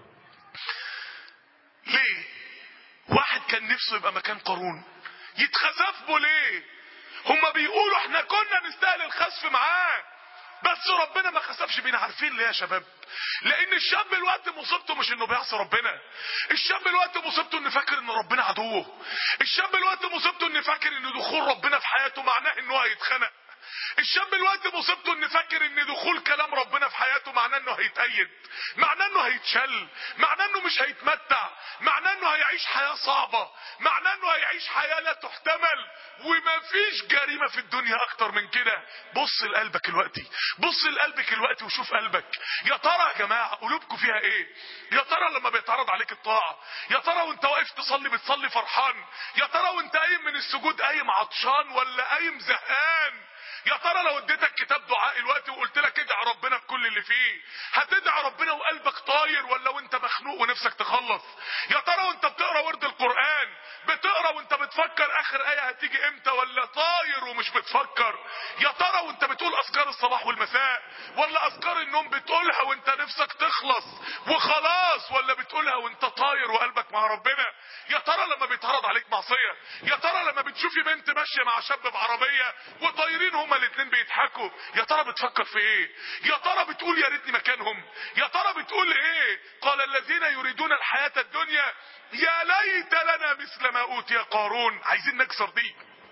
ليه واحد كان نفسه يبقى مكان قارون يتخسف به ليه هما بيقولوا احنا كنا نستاهل الخسف معاه بس ربنا ما خسفش بينا عارفين ليه يا شباب لان الشاب الوقت مصيبته مش انه بيعصي ربنا الشاب الوقت مصيبته انه فاكر ان ربنا عدوه الشاب الوقت مصيبته انه فاكر ان دخول ربنا في حياته معناه انه هيتخنق الشاب الوقت مصيبته ان فاكر ان دخول كلام ربنا في حياته معناه انه هيتأيد معناه انه هيتشل معناه انه مش هيتمتع معناه انه هيعيش حياة صعبة معناه انه هيعيش حياة لا تحتمل ومفيش جريمة في الدنيا اكتر من كده بص لقلبك الوقتي بص لقلبك الوقتي وشوف قلبك يا ترى يا جماعة قلوبكم فيها ايه يا ترى لما بيتعرض عليك الطاعة يا ترى وانت واقف تصلي بتصلي فرحان يا ترى وانت قايم من السجود قايم عطشان ولا قايم زهقان يا ترى لو اديتك كتاب دعاء الوقت وقلت لك ادعي ربنا بكل اللي فيه هتدعي ربنا وقلبك طاير ولا وانت مخنوق ونفسك تخلص يا ترى وانت بتقرا ورد القران بتقرا وانت بتفكر اخر ايه هتيجي امتى ولا طاير ومش بتفكر يا ترى وانت بتقول اذكار الصباح والمساء ولا اذكار النوم بتقولها وانت نفسك تخلص وخلاص ولا بتقولها وانت طاير وقلبك مع ربنا يا ترى لما بيتعرض عليك معصيه يا ترى لما بتشوفي بنت ماشيه مع شاب بعربيه وطايرين هما الاتنين بيضحكوا يا ترى بتفكر في ايه يا ترى بتقول يا ريتني مكانهم يا ترى بتقول ايه قال الذين يريدون الحياه الدنيا يا ليت لنا مثل ما اوتي قارون عايزين نكسر دي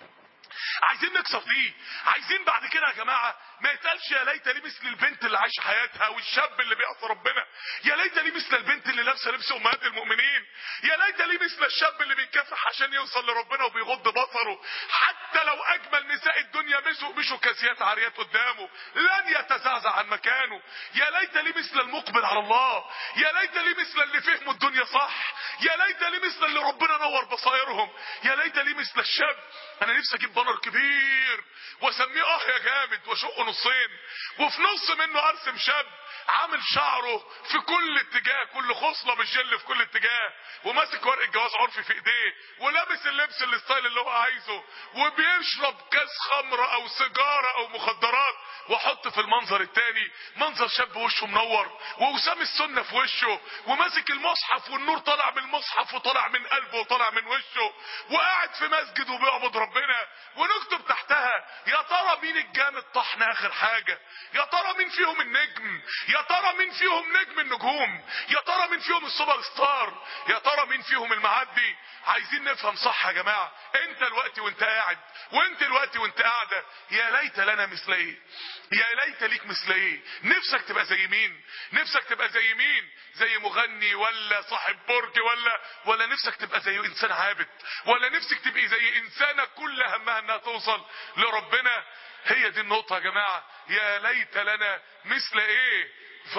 عايزين نكسر دي عايزين بعد كده يا جماعه ما يتقالش يا ليت لي مثل البنت اللي عايشه حياتها والشاب اللي بيعصي ربنا يا ليت لي مثل البنت اللي لابسه لبس امهات المؤمنين يا ليت لي مثل الشاب اللي بيكافح عشان يوصل لربنا وبيغض بصره حتى لو اجمل نساء الدنيا مشوا مشوا كاسيات عاريات قدامه لن يتزعزع عن مكانه يا ليت لي مثل المقبل على الله يا ليت لي مثل اللي فهموا الدنيا صح يا ليت لي مثل اللي ربنا نور بصائرهم يا ليت لي مثل الشاب انا نفسي اجيب بانر كبير واسميه اه يا جامد واشقه نصين وفي نص منه ارسم شاب عامل شعره في كل اتجاه كل خصله بالجل في كل اتجاه وماسك ورقه جواز عرفي في ايديه ولابس اللبس الستايل اللي هو عايزه وبيشرب كاس خمره او سيجاره او مخدرات واحط في المنظر التاني منظر شاب وشه منور ووسام السنه في وشه وماسك المصحف والنور طالع من المصحف وطالع من قلبه وطالع من وشه وقاعد في مسجد وبيعبد ربنا ونكتب تحتها يا ترى مين الجامد طحن اخر حاجه يا ترى مين فيهم النجم يا ترى مين فيهم نجم النجوم يا ترى مين فيهم السوبر ستار يا ترى مين فيهم المعدي عايزين نفهم صح يا جماعه انت الوقت وانت قاعد وانت الوقت وانت قاعده يا ليت لنا مثل ايه يا ليت ليك مثل ايه نفسك تبقى زي مين نفسك تبقى زي مين زي مغني ولا صاحب برج ولا ولا نفسك تبقى زي انسان عابد ولا نفسك تبقي زي انسانه كل همها انها توصل لربنا هي دي النقطة يا جماعة يا ليت لنا مثل ايه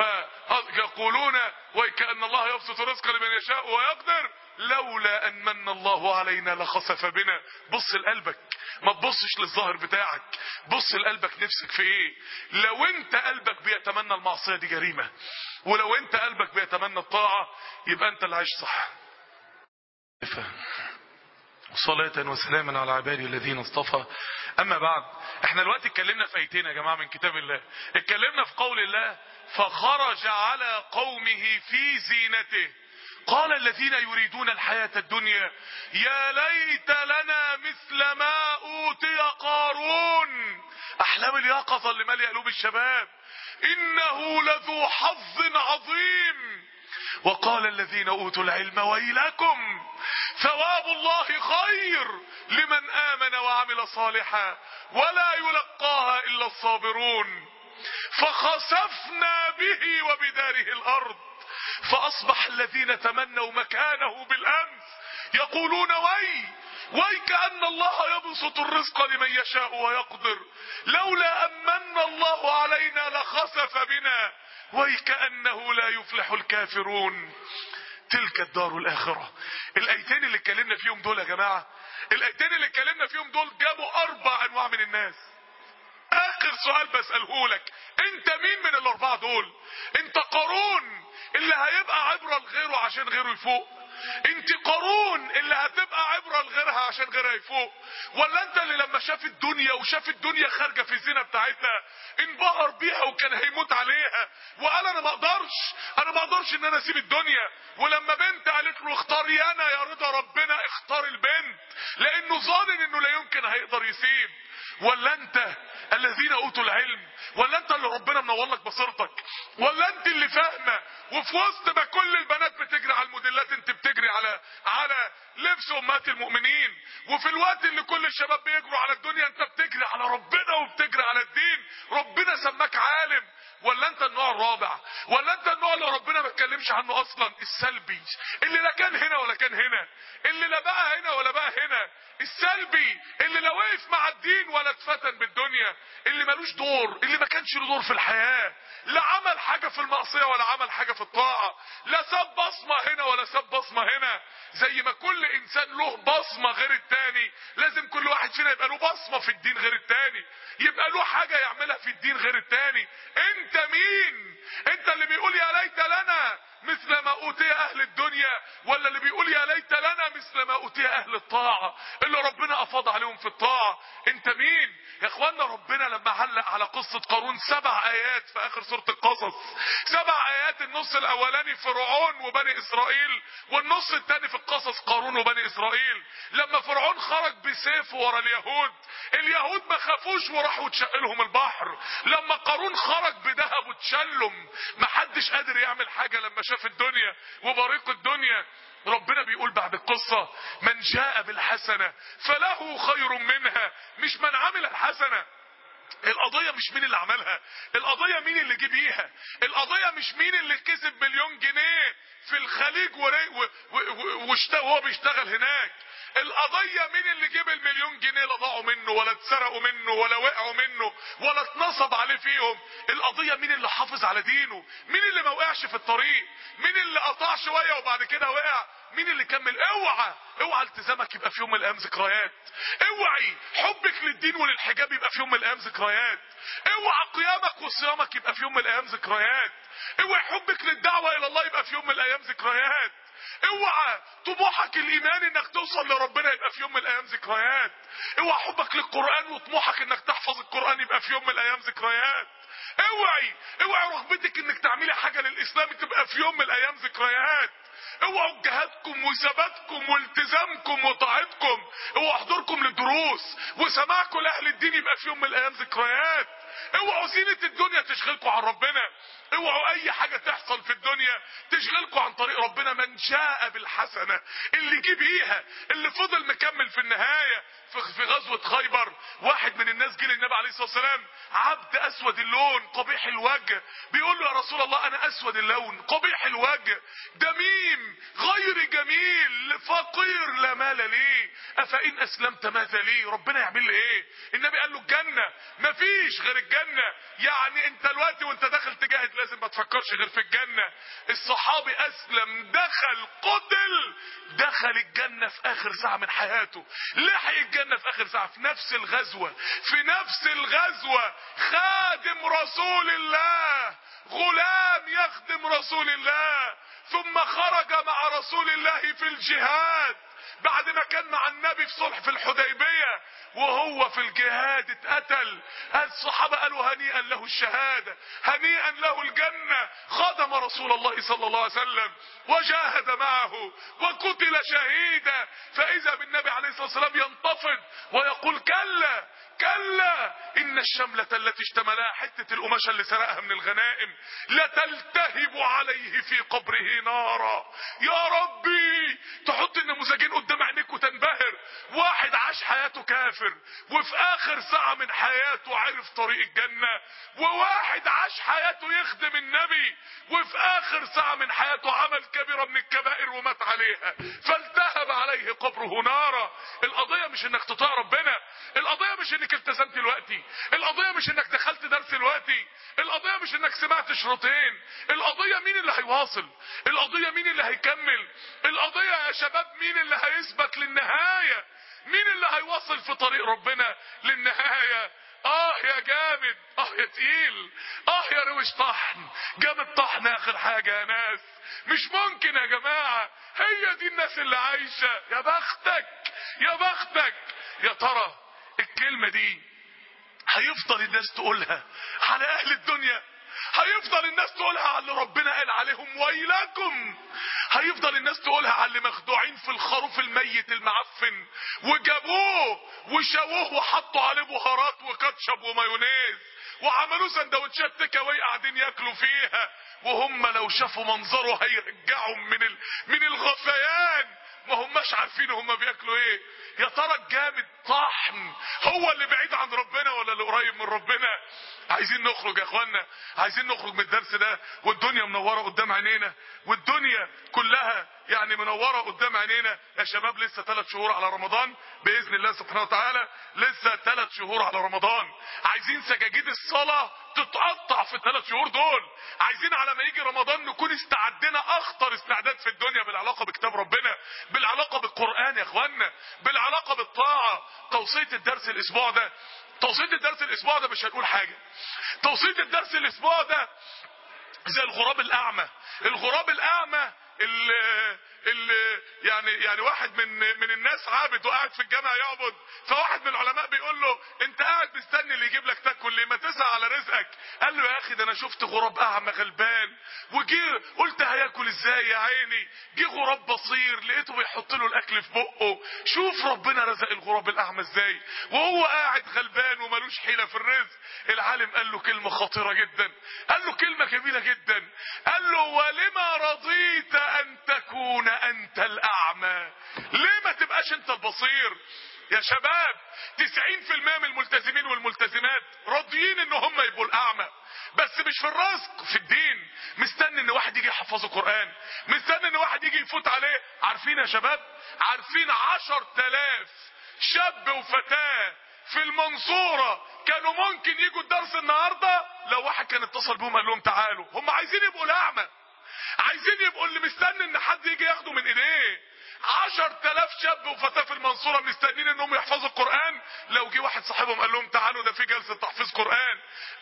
فيقولون وكأن الله يبسط الرزق لمن يشاء ويقدر لولا ان من الله علينا لخسف بنا بص لقلبك ما تبصش للظاهر بتاعك بص لقلبك نفسك في ايه لو انت قلبك بيتمنى المعصية دي جريمة ولو انت قلبك بيتمنى الطاعة يبقى انت اللي عايش صح صلاة وسلاما على عبادي الذين اصطفى أما بعد احنا دلوقتي اتكلمنا في ايتين يا جماعة من كتاب الله اتكلمنا في قول الله فخرج على قومه في زينته قال الذين يريدون الحياة الدنيا يا ليت لنا مثل ما أوتي قارون أحلام اليقظة اللي مالية قلوب الشباب إنه لذو حظ عظيم وقال الذين أوتوا العلم ويلكم ثواب الله خير لمن آمن وعمل صالحا ولا يلقاها إلا الصابرون فخسفنا به وبداره الأرض فأصبح الذين تمنوا مكانه بالأمس يقولون وي وي كأن الله يبسط الرزق لمن يشاء ويقدر لولا أمن الله علينا لخسف بنا وي كأنه لا يفلح الكافرون تلك الدار الآخرة الآيتين اللي اتكلمنا فيهم دول يا جماعة الآيتين اللي اتكلمنا فيهم دول جابوا أربع أنواع من الناس آخر سؤال بسأله لك أنت مين من الأربعة دول أنت قارون اللي هيبقى عبرة لغيره عشان غيره يفوق انت قارون اللي هتبقى عبرة لغيرها عشان غيرها يفوق ولا انت اللي لما شاف الدنيا وشاف الدنيا خارجة في الزينة بتاعتها انبهر بيها وكان هيموت عليها وقال انا ما اقدرش انا ما اقدرش ان انا اسيب الدنيا ولما بنت قالت له اختاري انا يا رضا ربنا اختار البنت لانه ظانن انه لا يمكن هيقدر يسيب ولا انت الذين اوتوا العلم ولا انت اللي ربنا منور لك بصيرتك ولا انت اللي فاهمه وفي وسط ما كل البنات بتجري على الموديلات انت بتجري على على لبس امهات المؤمنين وفي الوقت اللي كل الشباب بيجروا على الدنيا انت بتجري على ربنا وبتجري على الدين ربنا سماك عالم ولا انت النوع الرابع ولا انت النوع اللي ربنا ما اتكلمش عنه اصلا السلبي اللي لا كان هنا ولا كان هنا اللي لا بقى هنا ولا بقى هنا السلبي اللي لا وقف مع الدين ولا اتفتن بالدنيا اللي ملوش دور اللي ما كانش له دور في الحياة لا عمل حاجة في المعصية ولا عمل حاجة في الطاعة لا ساب بصمة هنا ولا ساب بصمة هنا زي ما كل انسان له بصمة غير التاني لازم كل واحد فينا يبقى له بصمة في الدين غير التاني يبقى له حاجة يعملها في الدين غير التاني انت مين انت اللي بيقول يا ليت لنا مثل ما اوتي اهل الدنيا ولا اللي بيقول يا ليت لنا مثل ما اوتي اهل الطاعة اللي ربنا افاض عليهم في الطاعة انت مين يا اخوانا ربنا لما علق على قصة قارون سبع ايات في اخر سورة القصص سبع ايات النص الاولاني فرعون وبني اسرائيل والنص الثاني في القصص قارون وبني اسرائيل لما فرعون خرج بسيفه ورا اليهود اليهود ما خافوش وراحوا تشقلهم البحر لما قارون خرج بذهب وتشلم محدش قادر يعمل حاجة لما شاف الدنيا وبريق الدنيا ربنا بيقول بعد القصة من جاء بالحسنة فله خير منها مش من عمل الحسنة القضية مش مين اللي عملها القضية مين اللي جه بيها القضية مش مين اللي كسب مليون جنيه في الخليج وهو بيشتغل هناك القضية مين اللي جيب المليون جنيه لا ضاعوا منه ولا اتسرقوا منه ولا وقعوا منه ولا اتنصب عليه فيهم القضية مين اللي حافظ على دينه مين اللي ما وقعش في الطريق مين اللي قطع شوية وبعد كده وقع مين اللي كمل اوعى اوعى التزامك يبقى في يوم من الايام ذكريات اوعي حبك للدين وللحجاب يبقى في يوم من الايام ذكريات اوعى قيامك وصيامك يبقى في يوم من الايام ذكريات اوعي حبك للدعوة الى الله يبقى في يوم من الايام ذكريات اوعى طموحك الايمان انك توصل لربنا يبقى في يوم من الايام ذكريات اوعى حبك للقران وطموحك انك تحفظ القران يبقى في يوم من الايام ذكريات اوعي اوعي رغبتك انك تعملي حاجه للاسلام تبقى في يوم من الايام ذكريات اوعوا جهادكم وثباتكم والتزامكم وطاعتكم اوعوا حضوركم للدروس وسماعكم لاهل الدين يبقى في يوم من الايام ذكريات اوعوا زينة الدنيا تشغلكم عن ربنا اوعوا اي حاجة تحصل في الدنيا تشغلكم عن طريق ربنا من جاء بالحسنة اللي جه بيها اللي فضل مكمل في النهاية في غزوة خيبر واحد من الناس جه للنبي عليه الصلاة والسلام عبد اسود اللون قبيح الوجه بيقول له يا رسول الله انا اسود اللون قبيح الوجه دميم غير جميل فقير لا مال لي افان اسلمت ماذا لي ربنا يعمل لي ايه النبي قال له الجنة مفيش غير الجنة يعني انت دلوقتي وانت داخل تجاهد لازم ما تفكرش غير في الجنة الصحابي اسلم دخل قتل دخل الجنة في اخر ساعة من حياته لحق الجنة في اخر ساعة في نفس الغزوة في نفس الغزوة خادم رسول الله غلام يخدم رسول الله ثم خرج مع رسول الله في الجهاد بعد ما كان مع النبي في صلح في الحديبية وهو في الجهاد اتقتل الصحابة قالوا هنيئا له الشهادة هنيئا له الجنة خدم رسول الله صلى الله عليه وسلم وجاهد معه وقتل شهيدا فإذا بالنبي عليه الصلاة والسلام ينتفض ويقول كلا كلا إن الشملة التي اشتملها حتة القماشة اللي سرقها من الغنائم لتلتهب عليه في قبره نارا يا ربي تحط النموذجين قدام عينيك وتنبهر واحد عاش حياته كافر وفي آخر ساعة من حياته عرف طريق الجنة وواحد عاش حياته يخدم النبي وفي آخر ساعة من حياته عمل كبيرة من الكبائر ومات عليها فالتهب عليه قبره نارا القضية مش انك تطاع ربنا القضية مش انك التزمت دلوقتي القضية مش انك دخلت درس دلوقتي القضية مش انك سمعت شروطين القضية مين اللي هيواصل القضية مين اللي هيكمل القضية يا شباب مين اللي هيثبت للنهاية مين اللي هيواصل في طريق ربنا للنهاية اه يا جامد اه يا تقيل اه يا روش طحن جامد طحن اخر حاجة يا ناس مش ممكن يا جماعة هي دي الناس اللي عايشة يا بختك يا بختك يا ترى الكلمة دي هيفضل الناس تقولها على اهل الدنيا هيفضل الناس تقولها على اللي ربنا قال عليهم ويلكم هيفضل الناس تقولها على اللي مخدوعين في الخروف الميت المعفن وجابوه وشووه وحطوا عليه بهارات وكاتشب ومايونيز وعملوا سندوتشات تيك اواي قاعدين ياكلوا فيها وهم لو شافوا منظره هيرجعهم من ال... من الغثيان ما هماش عارفين هم بياكلوا ايه يا ترى الجامد طحن هو اللي بعيد عن ربنا ولا اللي قريب من ربنا عايزين نخرج يا اخوانا عايزين نخرج من الدرس ده والدنيا منوره قدام عينينا والدنيا كلها يعني منوره قدام عينينا يا شباب لسه ثلاث شهور على رمضان باذن الله سبحانه وتعالى لسه ثلاث شهور على رمضان عايزين سجاجيد الصلاه تتقطع في الثلاث شهور دول عايزين على ما يجي رمضان نكون استعدنا اخطر استعداد في الدنيا بالعلاقه بكتاب ربنا بالعلاقه بالقران يا اخوانا بالعلاقه بالطاعه توصيه الدرس الاسبوع ده توصيه الدرس الاسبوع ده مش هنقول حاجه توصيه الدرس الاسبوع ده زي الغراب الاعمى الغراب الاعمى اللي اللي يعني يعني واحد من من الناس عابد وقاعد في الجامع يعبد فواحد من العلماء بيقول له انت قاعد مستني اللي يجيب لك تاكل ليه ما تسعى على رزقك قال له يا اخي ده انا شفت غراب اعمى غلبان وجي قلت هياكل ازاي يا عيني جه غراب بصير لقيته بيحط له الاكل في بقه شوف ربنا رزق الغراب الاعمى ازاي وهو قاعد غلبان وملوش حيله في الرزق العالم قال له كلمه خطيره جدا قال له كلمه جميله جدا قال له ولما رضيت ان تكون انت الاعمى ليه ما تبقاش انت البصير يا شباب 90% من الملتزمين والملتزمات راضيين ان هم يبقوا الاعمى بس مش في الرزق في الدين مستني ان واحد يجي يحفظه قرآن مستني ان واحد يجي يفوت عليه عارفين يا شباب عارفين عشر تلاف شاب وفتاة في المنصورة كانوا ممكن يجوا الدرس النهاردة لو واحد كان اتصل بهم قال لهم تعالوا هم عايزين يبقوا الاعمى عايزين يبقوا اللي مستني ان حد يجي ياخده من ايديه عشر تلاف شاب وفتاة في المنصورة مستنين انهم يحفظوا القرآن لو جه واحد صاحبهم قال لهم تعالوا ده في جلسة تحفيظ قرآن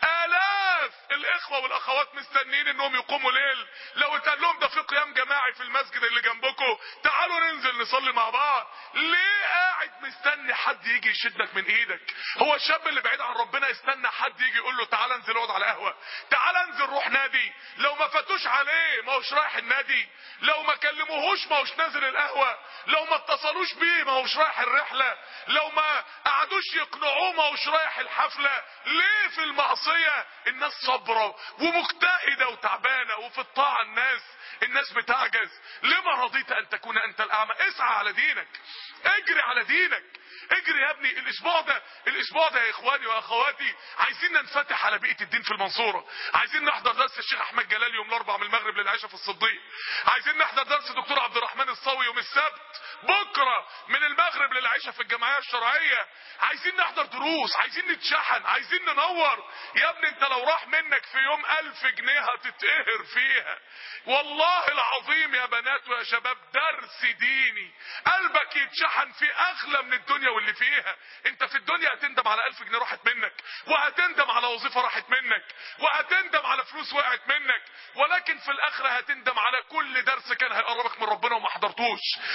الاف الاخوة والاخوات مستنين انهم يقوموا ليل لو اتقال لهم ده في قيام جماعي في المسجد اللي جنبكم تعالوا ننزل نصلي مع بعض ليه قاعد مستني حد يجي يشدك من ايدك هو الشاب اللي بعيد عن ربنا يستنى حد يجي يقول له تعالى انزل اقعد على قهوة تعالى انزل روح نادي لو ما فاتوش عليه ما هوش رايح النادي لو ما كلموهوش ما هوش نازل القهوة لو ما اتصلوش بيه ما هوش رايح الرحلة لو ما قعدوش يقنعوه ما هوش رايح الحفلة ليه في المعصية الناس صبرة ومجتهدة وتعبانة وفي الطاعة الناس الناس بتعجز لما رضيت ان تكون انت الاعمى اسعى على دينك اجري على دينك اجري يا ابني الاسبوع ده الاسبوع ده يا اخواني واخواتي عايزين ننفتح على بيئه الدين في المنصوره عايزين نحضر درس الشيخ احمد جلال يوم الاربعاء من المغرب للعشاء في الصديق عايزين نحضر درس دكتور عبد الرحمن الصاوي يوم السبت بكره من المغرب للعشاء في الجمعيه الشرعيه عايزين نحضر دروس عايزين نتشحن عايزين ننور يا ابني انت لو راح منك في يوم ألف جنيه هتتقهر فيها والله العظيم يا بنات ويا شباب درس ديني قلبك يتشحن في اغلى من الدنيا واللي فيها انت في الدنيا هتندم على ألف جنيه راحت منك وهتندم على وظيفة راحت منك وهتندم على فلوس وقعت منك ولكن في الاخرة هتندم على كل درس كان هيقربك من ربنا وما حضرتوش على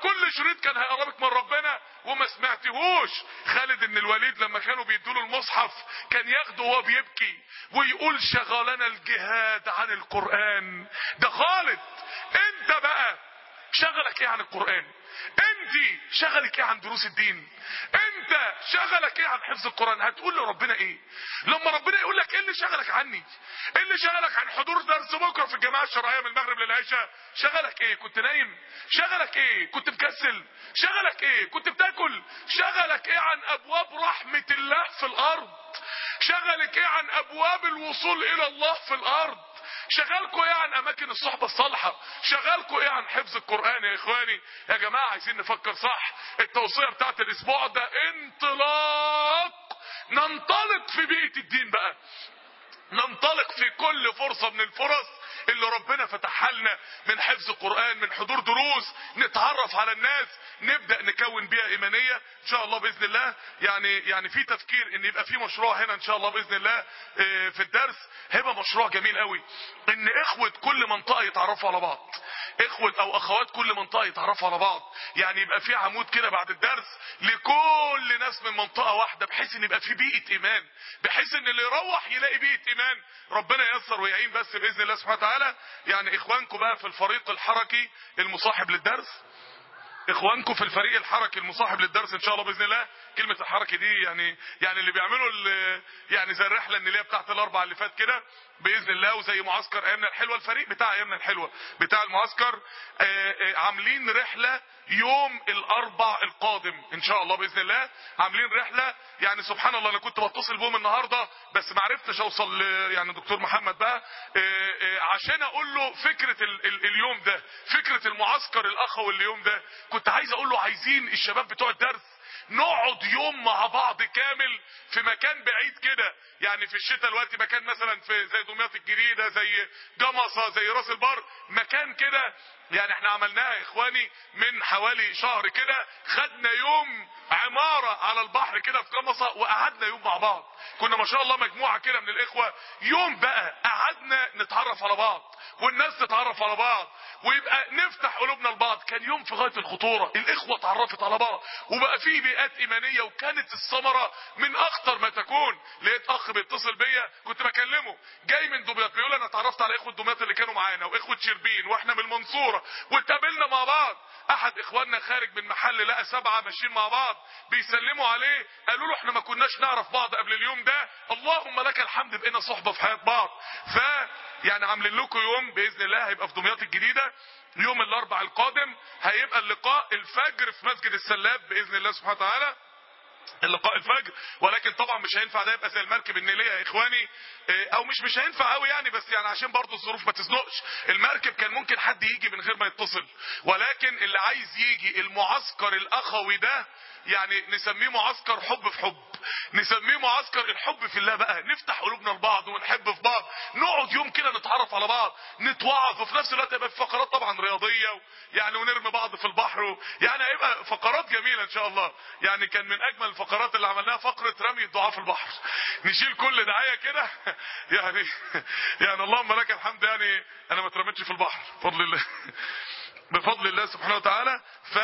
كل شريط كان هيقربك من ربنا وما سمعتهوش خالد بن الوليد لما كانوا بيدوا له المصحف كان ياخده وهو بيبكي ويقول شغلنا الجهاد عن القرآن ده خالد انت بقى شغلك ايه عن القرآن انت شغلك ايه عن دروس الدين انت شغلك ايه عن حفظ القرآن هتقول لربنا ايه لما ربنا يقول لك ايه اللي شغلك عني ايه اللي شغلك عن حضور درس بكره في الجماعه الشرعيه من المغرب للعشاء شغلك ايه كنت نايم شغلك ايه كنت مكسل شغلك ايه كنت بتاكل شغلك ايه عن ابواب رحمه الله في الارض شغلك ايه عن ابواب الوصول الى الله في الارض شغالكوا ايه عن اماكن الصحبة الصالحة شغالكوا ايه عن حفظ القرآن يا اخواني يا جماعة عايزين نفكر صح التوصية بتاعت الاسبوع ده انطلاق ننطلق في بيئة الدين بقى ننطلق في كل فرصة من الفرص اللي ربنا فتحها لنا من حفظ القرآن من حضور دروس نتعرف على الناس نبدأ نكون بيئة إيمانية إن شاء الله بإذن الله يعني يعني في تفكير إن يبقى في مشروع هنا إن شاء الله بإذن الله اه في الدرس هيبقى مشروع جميل قوي إن إخوة كل منطقة يتعرفوا على بعض إخوة أو أخوات كل منطقة يتعرفوا على بعض يعني يبقى في عمود كده بعد الدرس لكل ناس من منطقة واحدة بحيث إن يبقى في بيئة إيمان بحيث إن اللي يروح يلاقي بيئة إيمان ربنا ييسر ويعين بس بإذن الله سبحانه وتعالى يعني إخوانكم بقى في الفريق الحركي المصاحب للدرس اخوانكم في الفريق الحركي المصاحب للدرس ان شاء الله باذن الله كلمه الحركي دي يعني يعني اللي بيعملوا يعني زي الرحله النيليه بتاعت الاربع اللي فات كده باذن الله وزي معسكر ايامنا الحلوه الفريق بتاع ايامنا الحلوه بتاع المعسكر آآ آآ عاملين رحله يوم الاربع القادم ان شاء الله باذن الله عاملين رحله يعني سبحان الله انا كنت بتصل بهم النهارده بس ما عرفتش اوصل يعني دكتور محمد بقى آآ عشان اقول له فكره ال ال اليوم ده فكره المعسكر الاخوي اليوم ده كنت عايز اقول له عايزين الشباب بتوع الدرس نقعد يوم مع بعض كامل في مكان بعيد كده يعني في الشتاء الوقت مكان مثلا في زي دمياط الجديدة زي جمصة زي راس البر مكان كده يعني احنا عملناها يا اخواني من حوالي شهر كده خدنا يوم عمارة على البحر كده في جمصة وقعدنا يوم مع بعض كنا ما شاء الله مجموعة كده من الاخوة يوم بقى قعدنا نتعرف على بعض والناس تتعرف على بعض ويبقى نفتح قلوبنا لبعض كان يوم في غاية الخطورة الاخوة اتعرفت على بعض وبقى في بيئات ايمانية وكانت الثمرة من اخطر ما تكون لقيت اخ بيتصل بيا كنت بكلمه جاي من دمياط بيقول انا اتعرفت على اخوة دمياط اللي كانوا معانا واخوة شربين واحنا من المنصورة واتقابلنا مع بعض احد اخواننا خارج من محل لقى سبعة ماشيين مع بعض بيسلموا عليه قالوا له احنا ما كناش نعرف بعض قبل اليوم ده اللهم لك الحمد بقينا صحبة في حياة بعض ف يعني عاملين لكم يوم باذن الله هيبقى في دمياط الجديدة يوم الاربع القادم هيبقى اللقاء الفجر في مسجد السلاب باذن الله سبحانه وتعالى اللقاء الفجر ولكن طبعا مش هينفع ده يبقى زي المركب النيليه يا اخواني او مش مش هينفع قوي يعني بس يعني عشان برضه الظروف ما تزنقش المركب كان ممكن حد يجي من غير ما يتصل ولكن اللي عايز يجي المعسكر الاخوي ده يعني نسميه معسكر حب في حب نسميه معسكر الحب في الله بقى نفتح قلوبنا لبعض ونحب في بعض نقعد يوم كده نتعرف على بعض نتوعظ وفي نفس الوقت يبقى في فقرات طبعا رياضيه و... يعني ونرمي بعض في البحر و... يعني هيبقى فقرات جميله ان شاء الله يعني كان من اجمل الفقرات اللي عملناها فقره رمي الدعاء في البحر نشيل كل دعايه كده يعني يعني اللهم لك الحمد يعني انا ما اترميتش في البحر بفضل الله بفضل الله سبحانه وتعالى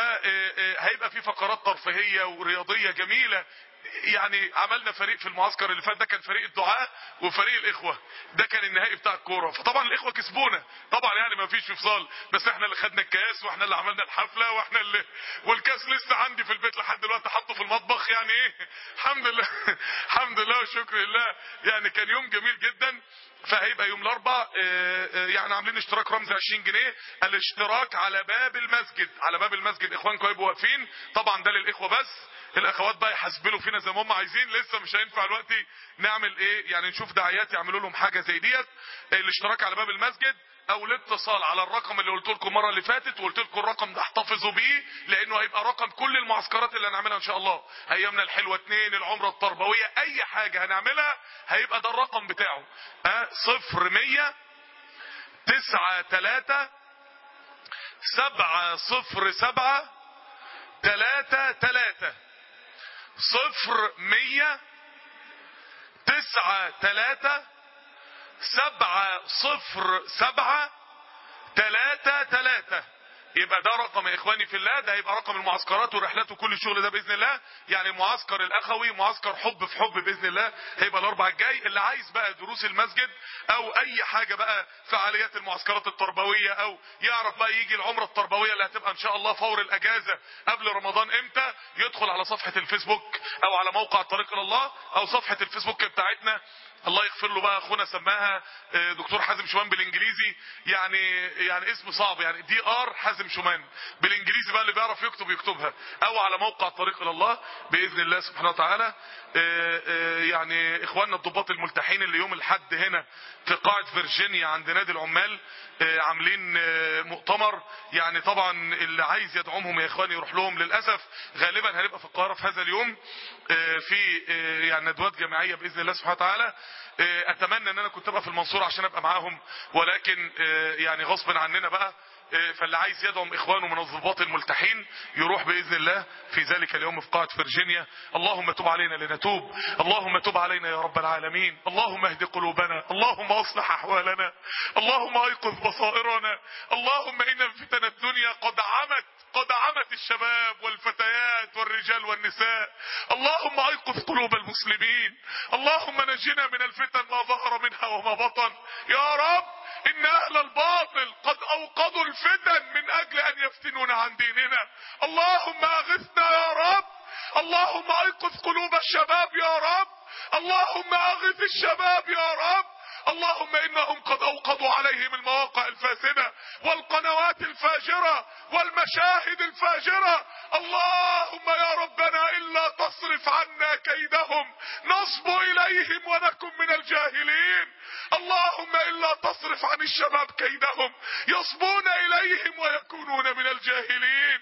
فهيبقى في فقرات ترفيهيه ورياضيه جميله يعني عملنا فريق في المعسكر اللي فات ده كان فريق الدعاء وفريق الاخوه ده كان النهائي بتاع الكوره فطبعا الاخوه كسبونا طبعا يعني ما فيش فصال بس احنا اللي خدنا الكاس واحنا اللي عملنا الحفله واحنا اللي والكاس لسه عندي في البيت لحد دلوقتي حاطه في المطبخ يعني ايه الحمد لله الحمد لله والشكر لله يعني كان يوم جميل جدا فهيبقى يوم الاربع يعني عاملين اشتراك رمزي 20 جنيه الاشتراك على باب المسجد على باب المسجد اخوانكم هيبقوا واقفين طبعا ده للاخوه بس الاخوات بقى يحاسبلوا فينا زي ما هم عايزين لسه مش هينفع دلوقتي نعمل ايه يعني نشوف دعايات يعملوا لهم حاجه زي ديت الاشتراك على باب المسجد او الاتصال على الرقم اللي قلت لكم المره اللي فاتت وقلت لكم الرقم ده احتفظوا بيه لانه هيبقى رقم كل المعسكرات اللي هنعملها ان شاء الله ايامنا الحلوه اتنين العمره التربويه اي حاجه هنعملها هيبقى ده الرقم بتاعه اه صفر مية تسعة تلاتة سبعة صفر سبعة تلاتة تلاتة صفر مية تسعة تلاتة سبعة صفر سبعة تلاتة تلاتة يبقى ده رقم يا اخواني في الله ده هيبقى رقم المعسكرات والرحلات وكل الشغل ده باذن الله يعني المعسكر الاخوي معسكر حب في حب باذن الله هيبقى الاربع الجاي اللي عايز بقى دروس المسجد او اي حاجه بقى فعاليات المعسكرات التربويه او يعرف بقى يجي العمره التربويه اللي هتبقى ان شاء الله فور الاجازه قبل رمضان امتى يدخل على صفحه الفيسبوك او على موقع الطريق الى الله او صفحه الفيسبوك بتاعتنا الله يغفر له بقى اخونا سماها دكتور حازم شومان بالانجليزي يعني يعني اسم صعب يعني دي ار حازم شومان بالانجليزي بقى اللي بيعرف يكتب يكتبها او على موقع الطريق الى الله باذن الله سبحانه وتعالى يعني اخواننا الضباط الملتحين اللي يوم الحد هنا في قاعة فيرجينيا عند نادي العمال عاملين مؤتمر يعني طبعا اللي عايز يدعمهم يا اخواني يروح لهم للاسف غالبا هنبقى في القاهره في هذا اليوم في يعني ندوات جماعيه باذن الله سبحانه وتعالى اتمنى ان انا كنت ابقى في المنصوره عشان ابقى معاهم ولكن يعني غصبا عننا بقى فاللي عايز يدعم اخوانه من الضباط الملتحين يروح باذن الله في ذلك اليوم في قاعه فيرجينيا اللهم تب علينا لنتوب اللهم تب علينا يا رب العالمين اللهم اهد قلوبنا اللهم اصلح احوالنا اللهم ايقظ بصائرنا اللهم ان فتن الدنيا قد عمت قد عمت الشباب والفتيات والرجال والنساء اللهم ايقظ قلوب المسلمين اللهم نجنا من الفتن ما ظهر منها وما بطن يا رب ان اهل الباطل قد اوقدوا الفتن من اجل ان يفتنونا عن ديننا اللهم اغثنا يا رب اللهم ايقظ قلوب الشباب يا رب اللهم اغث الشباب يا رب اللهم انهم قد اوقضوا عليهم المواقع الفاسدة والقنوات الفاجرة والمشاهد الفاجرة اللهم يا ربنا الا تصرف عنا كيدهم نصب اليهم ونكن من الجاهلين اللهم الا تصرف عن الشباب كيدهم يصبون اليهم ويكونون من الجاهلين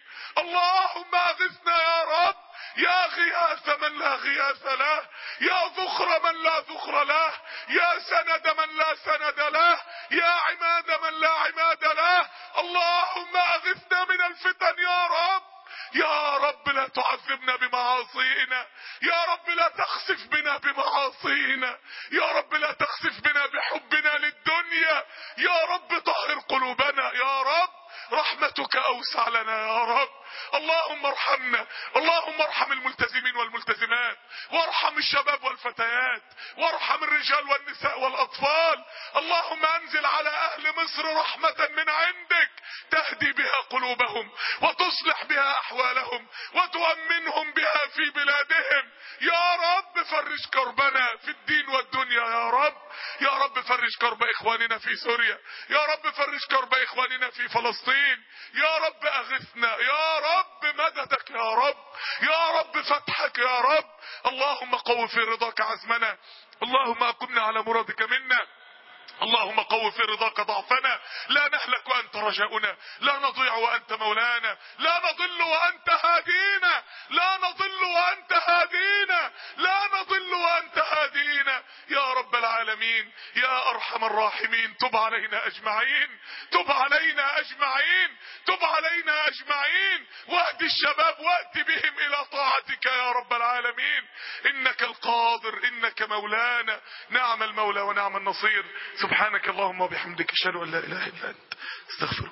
اللهم اغثنا يا رب يا غياث من لا غياث له يا ذخر من لا ذخر له يا سند من لا سند له يا عماد من لا عماد له اللهم اغثنا من الفتن يا رب يا رب لا تعذبنا بمعاصينا يا رب لا تخسف بنا بمعاصينا يا رب لا تخسف بنا بحبنا للدنيا يا رب طهر قلوبنا يا رب رحمتك اوسع لنا يا رب اللهم ارحمنا اللهم ارحم الملتزمين والملتزمات وارحم الشباب والفتيات وارحم الرجال والنساء والاطفال اللهم انزل على اهل مصر رحمة من عندك تهدي بها قلوبهم وتصلح بها احوالهم وتؤمنهم بها في بلادهم يا رب فرج كربنا في الدين والدنيا يا رب يا رب فرج كرب اخواننا في سوريا يا رب فرج كرب اخواننا في فلسطين يا رب اغثنا يا رب مددك يا رب يا رب فتحك يا رب اللهم قو في رضاك عزمنا اللهم اقمنا على مرادك منا اللهم قو في رضاك ضعفنا لا نهلك وانت رجاؤنا لا نضيع وانت مولانا لا نضل وانت هادينا لا نضل وانت هادينا لا نضل وانت هادينا يا رب العالمين يا ارحم الراحمين تب علينا اجمعين تب علينا اجمعين تب علينا اجمعين واهد الشباب وات بهم الى طاعتك يا رب العالمين انك القادر انك مولانا نعم المولى ونعم النصير سبحانك اللهم وبحمدك اشهد ان لا اله الا انت استغفرك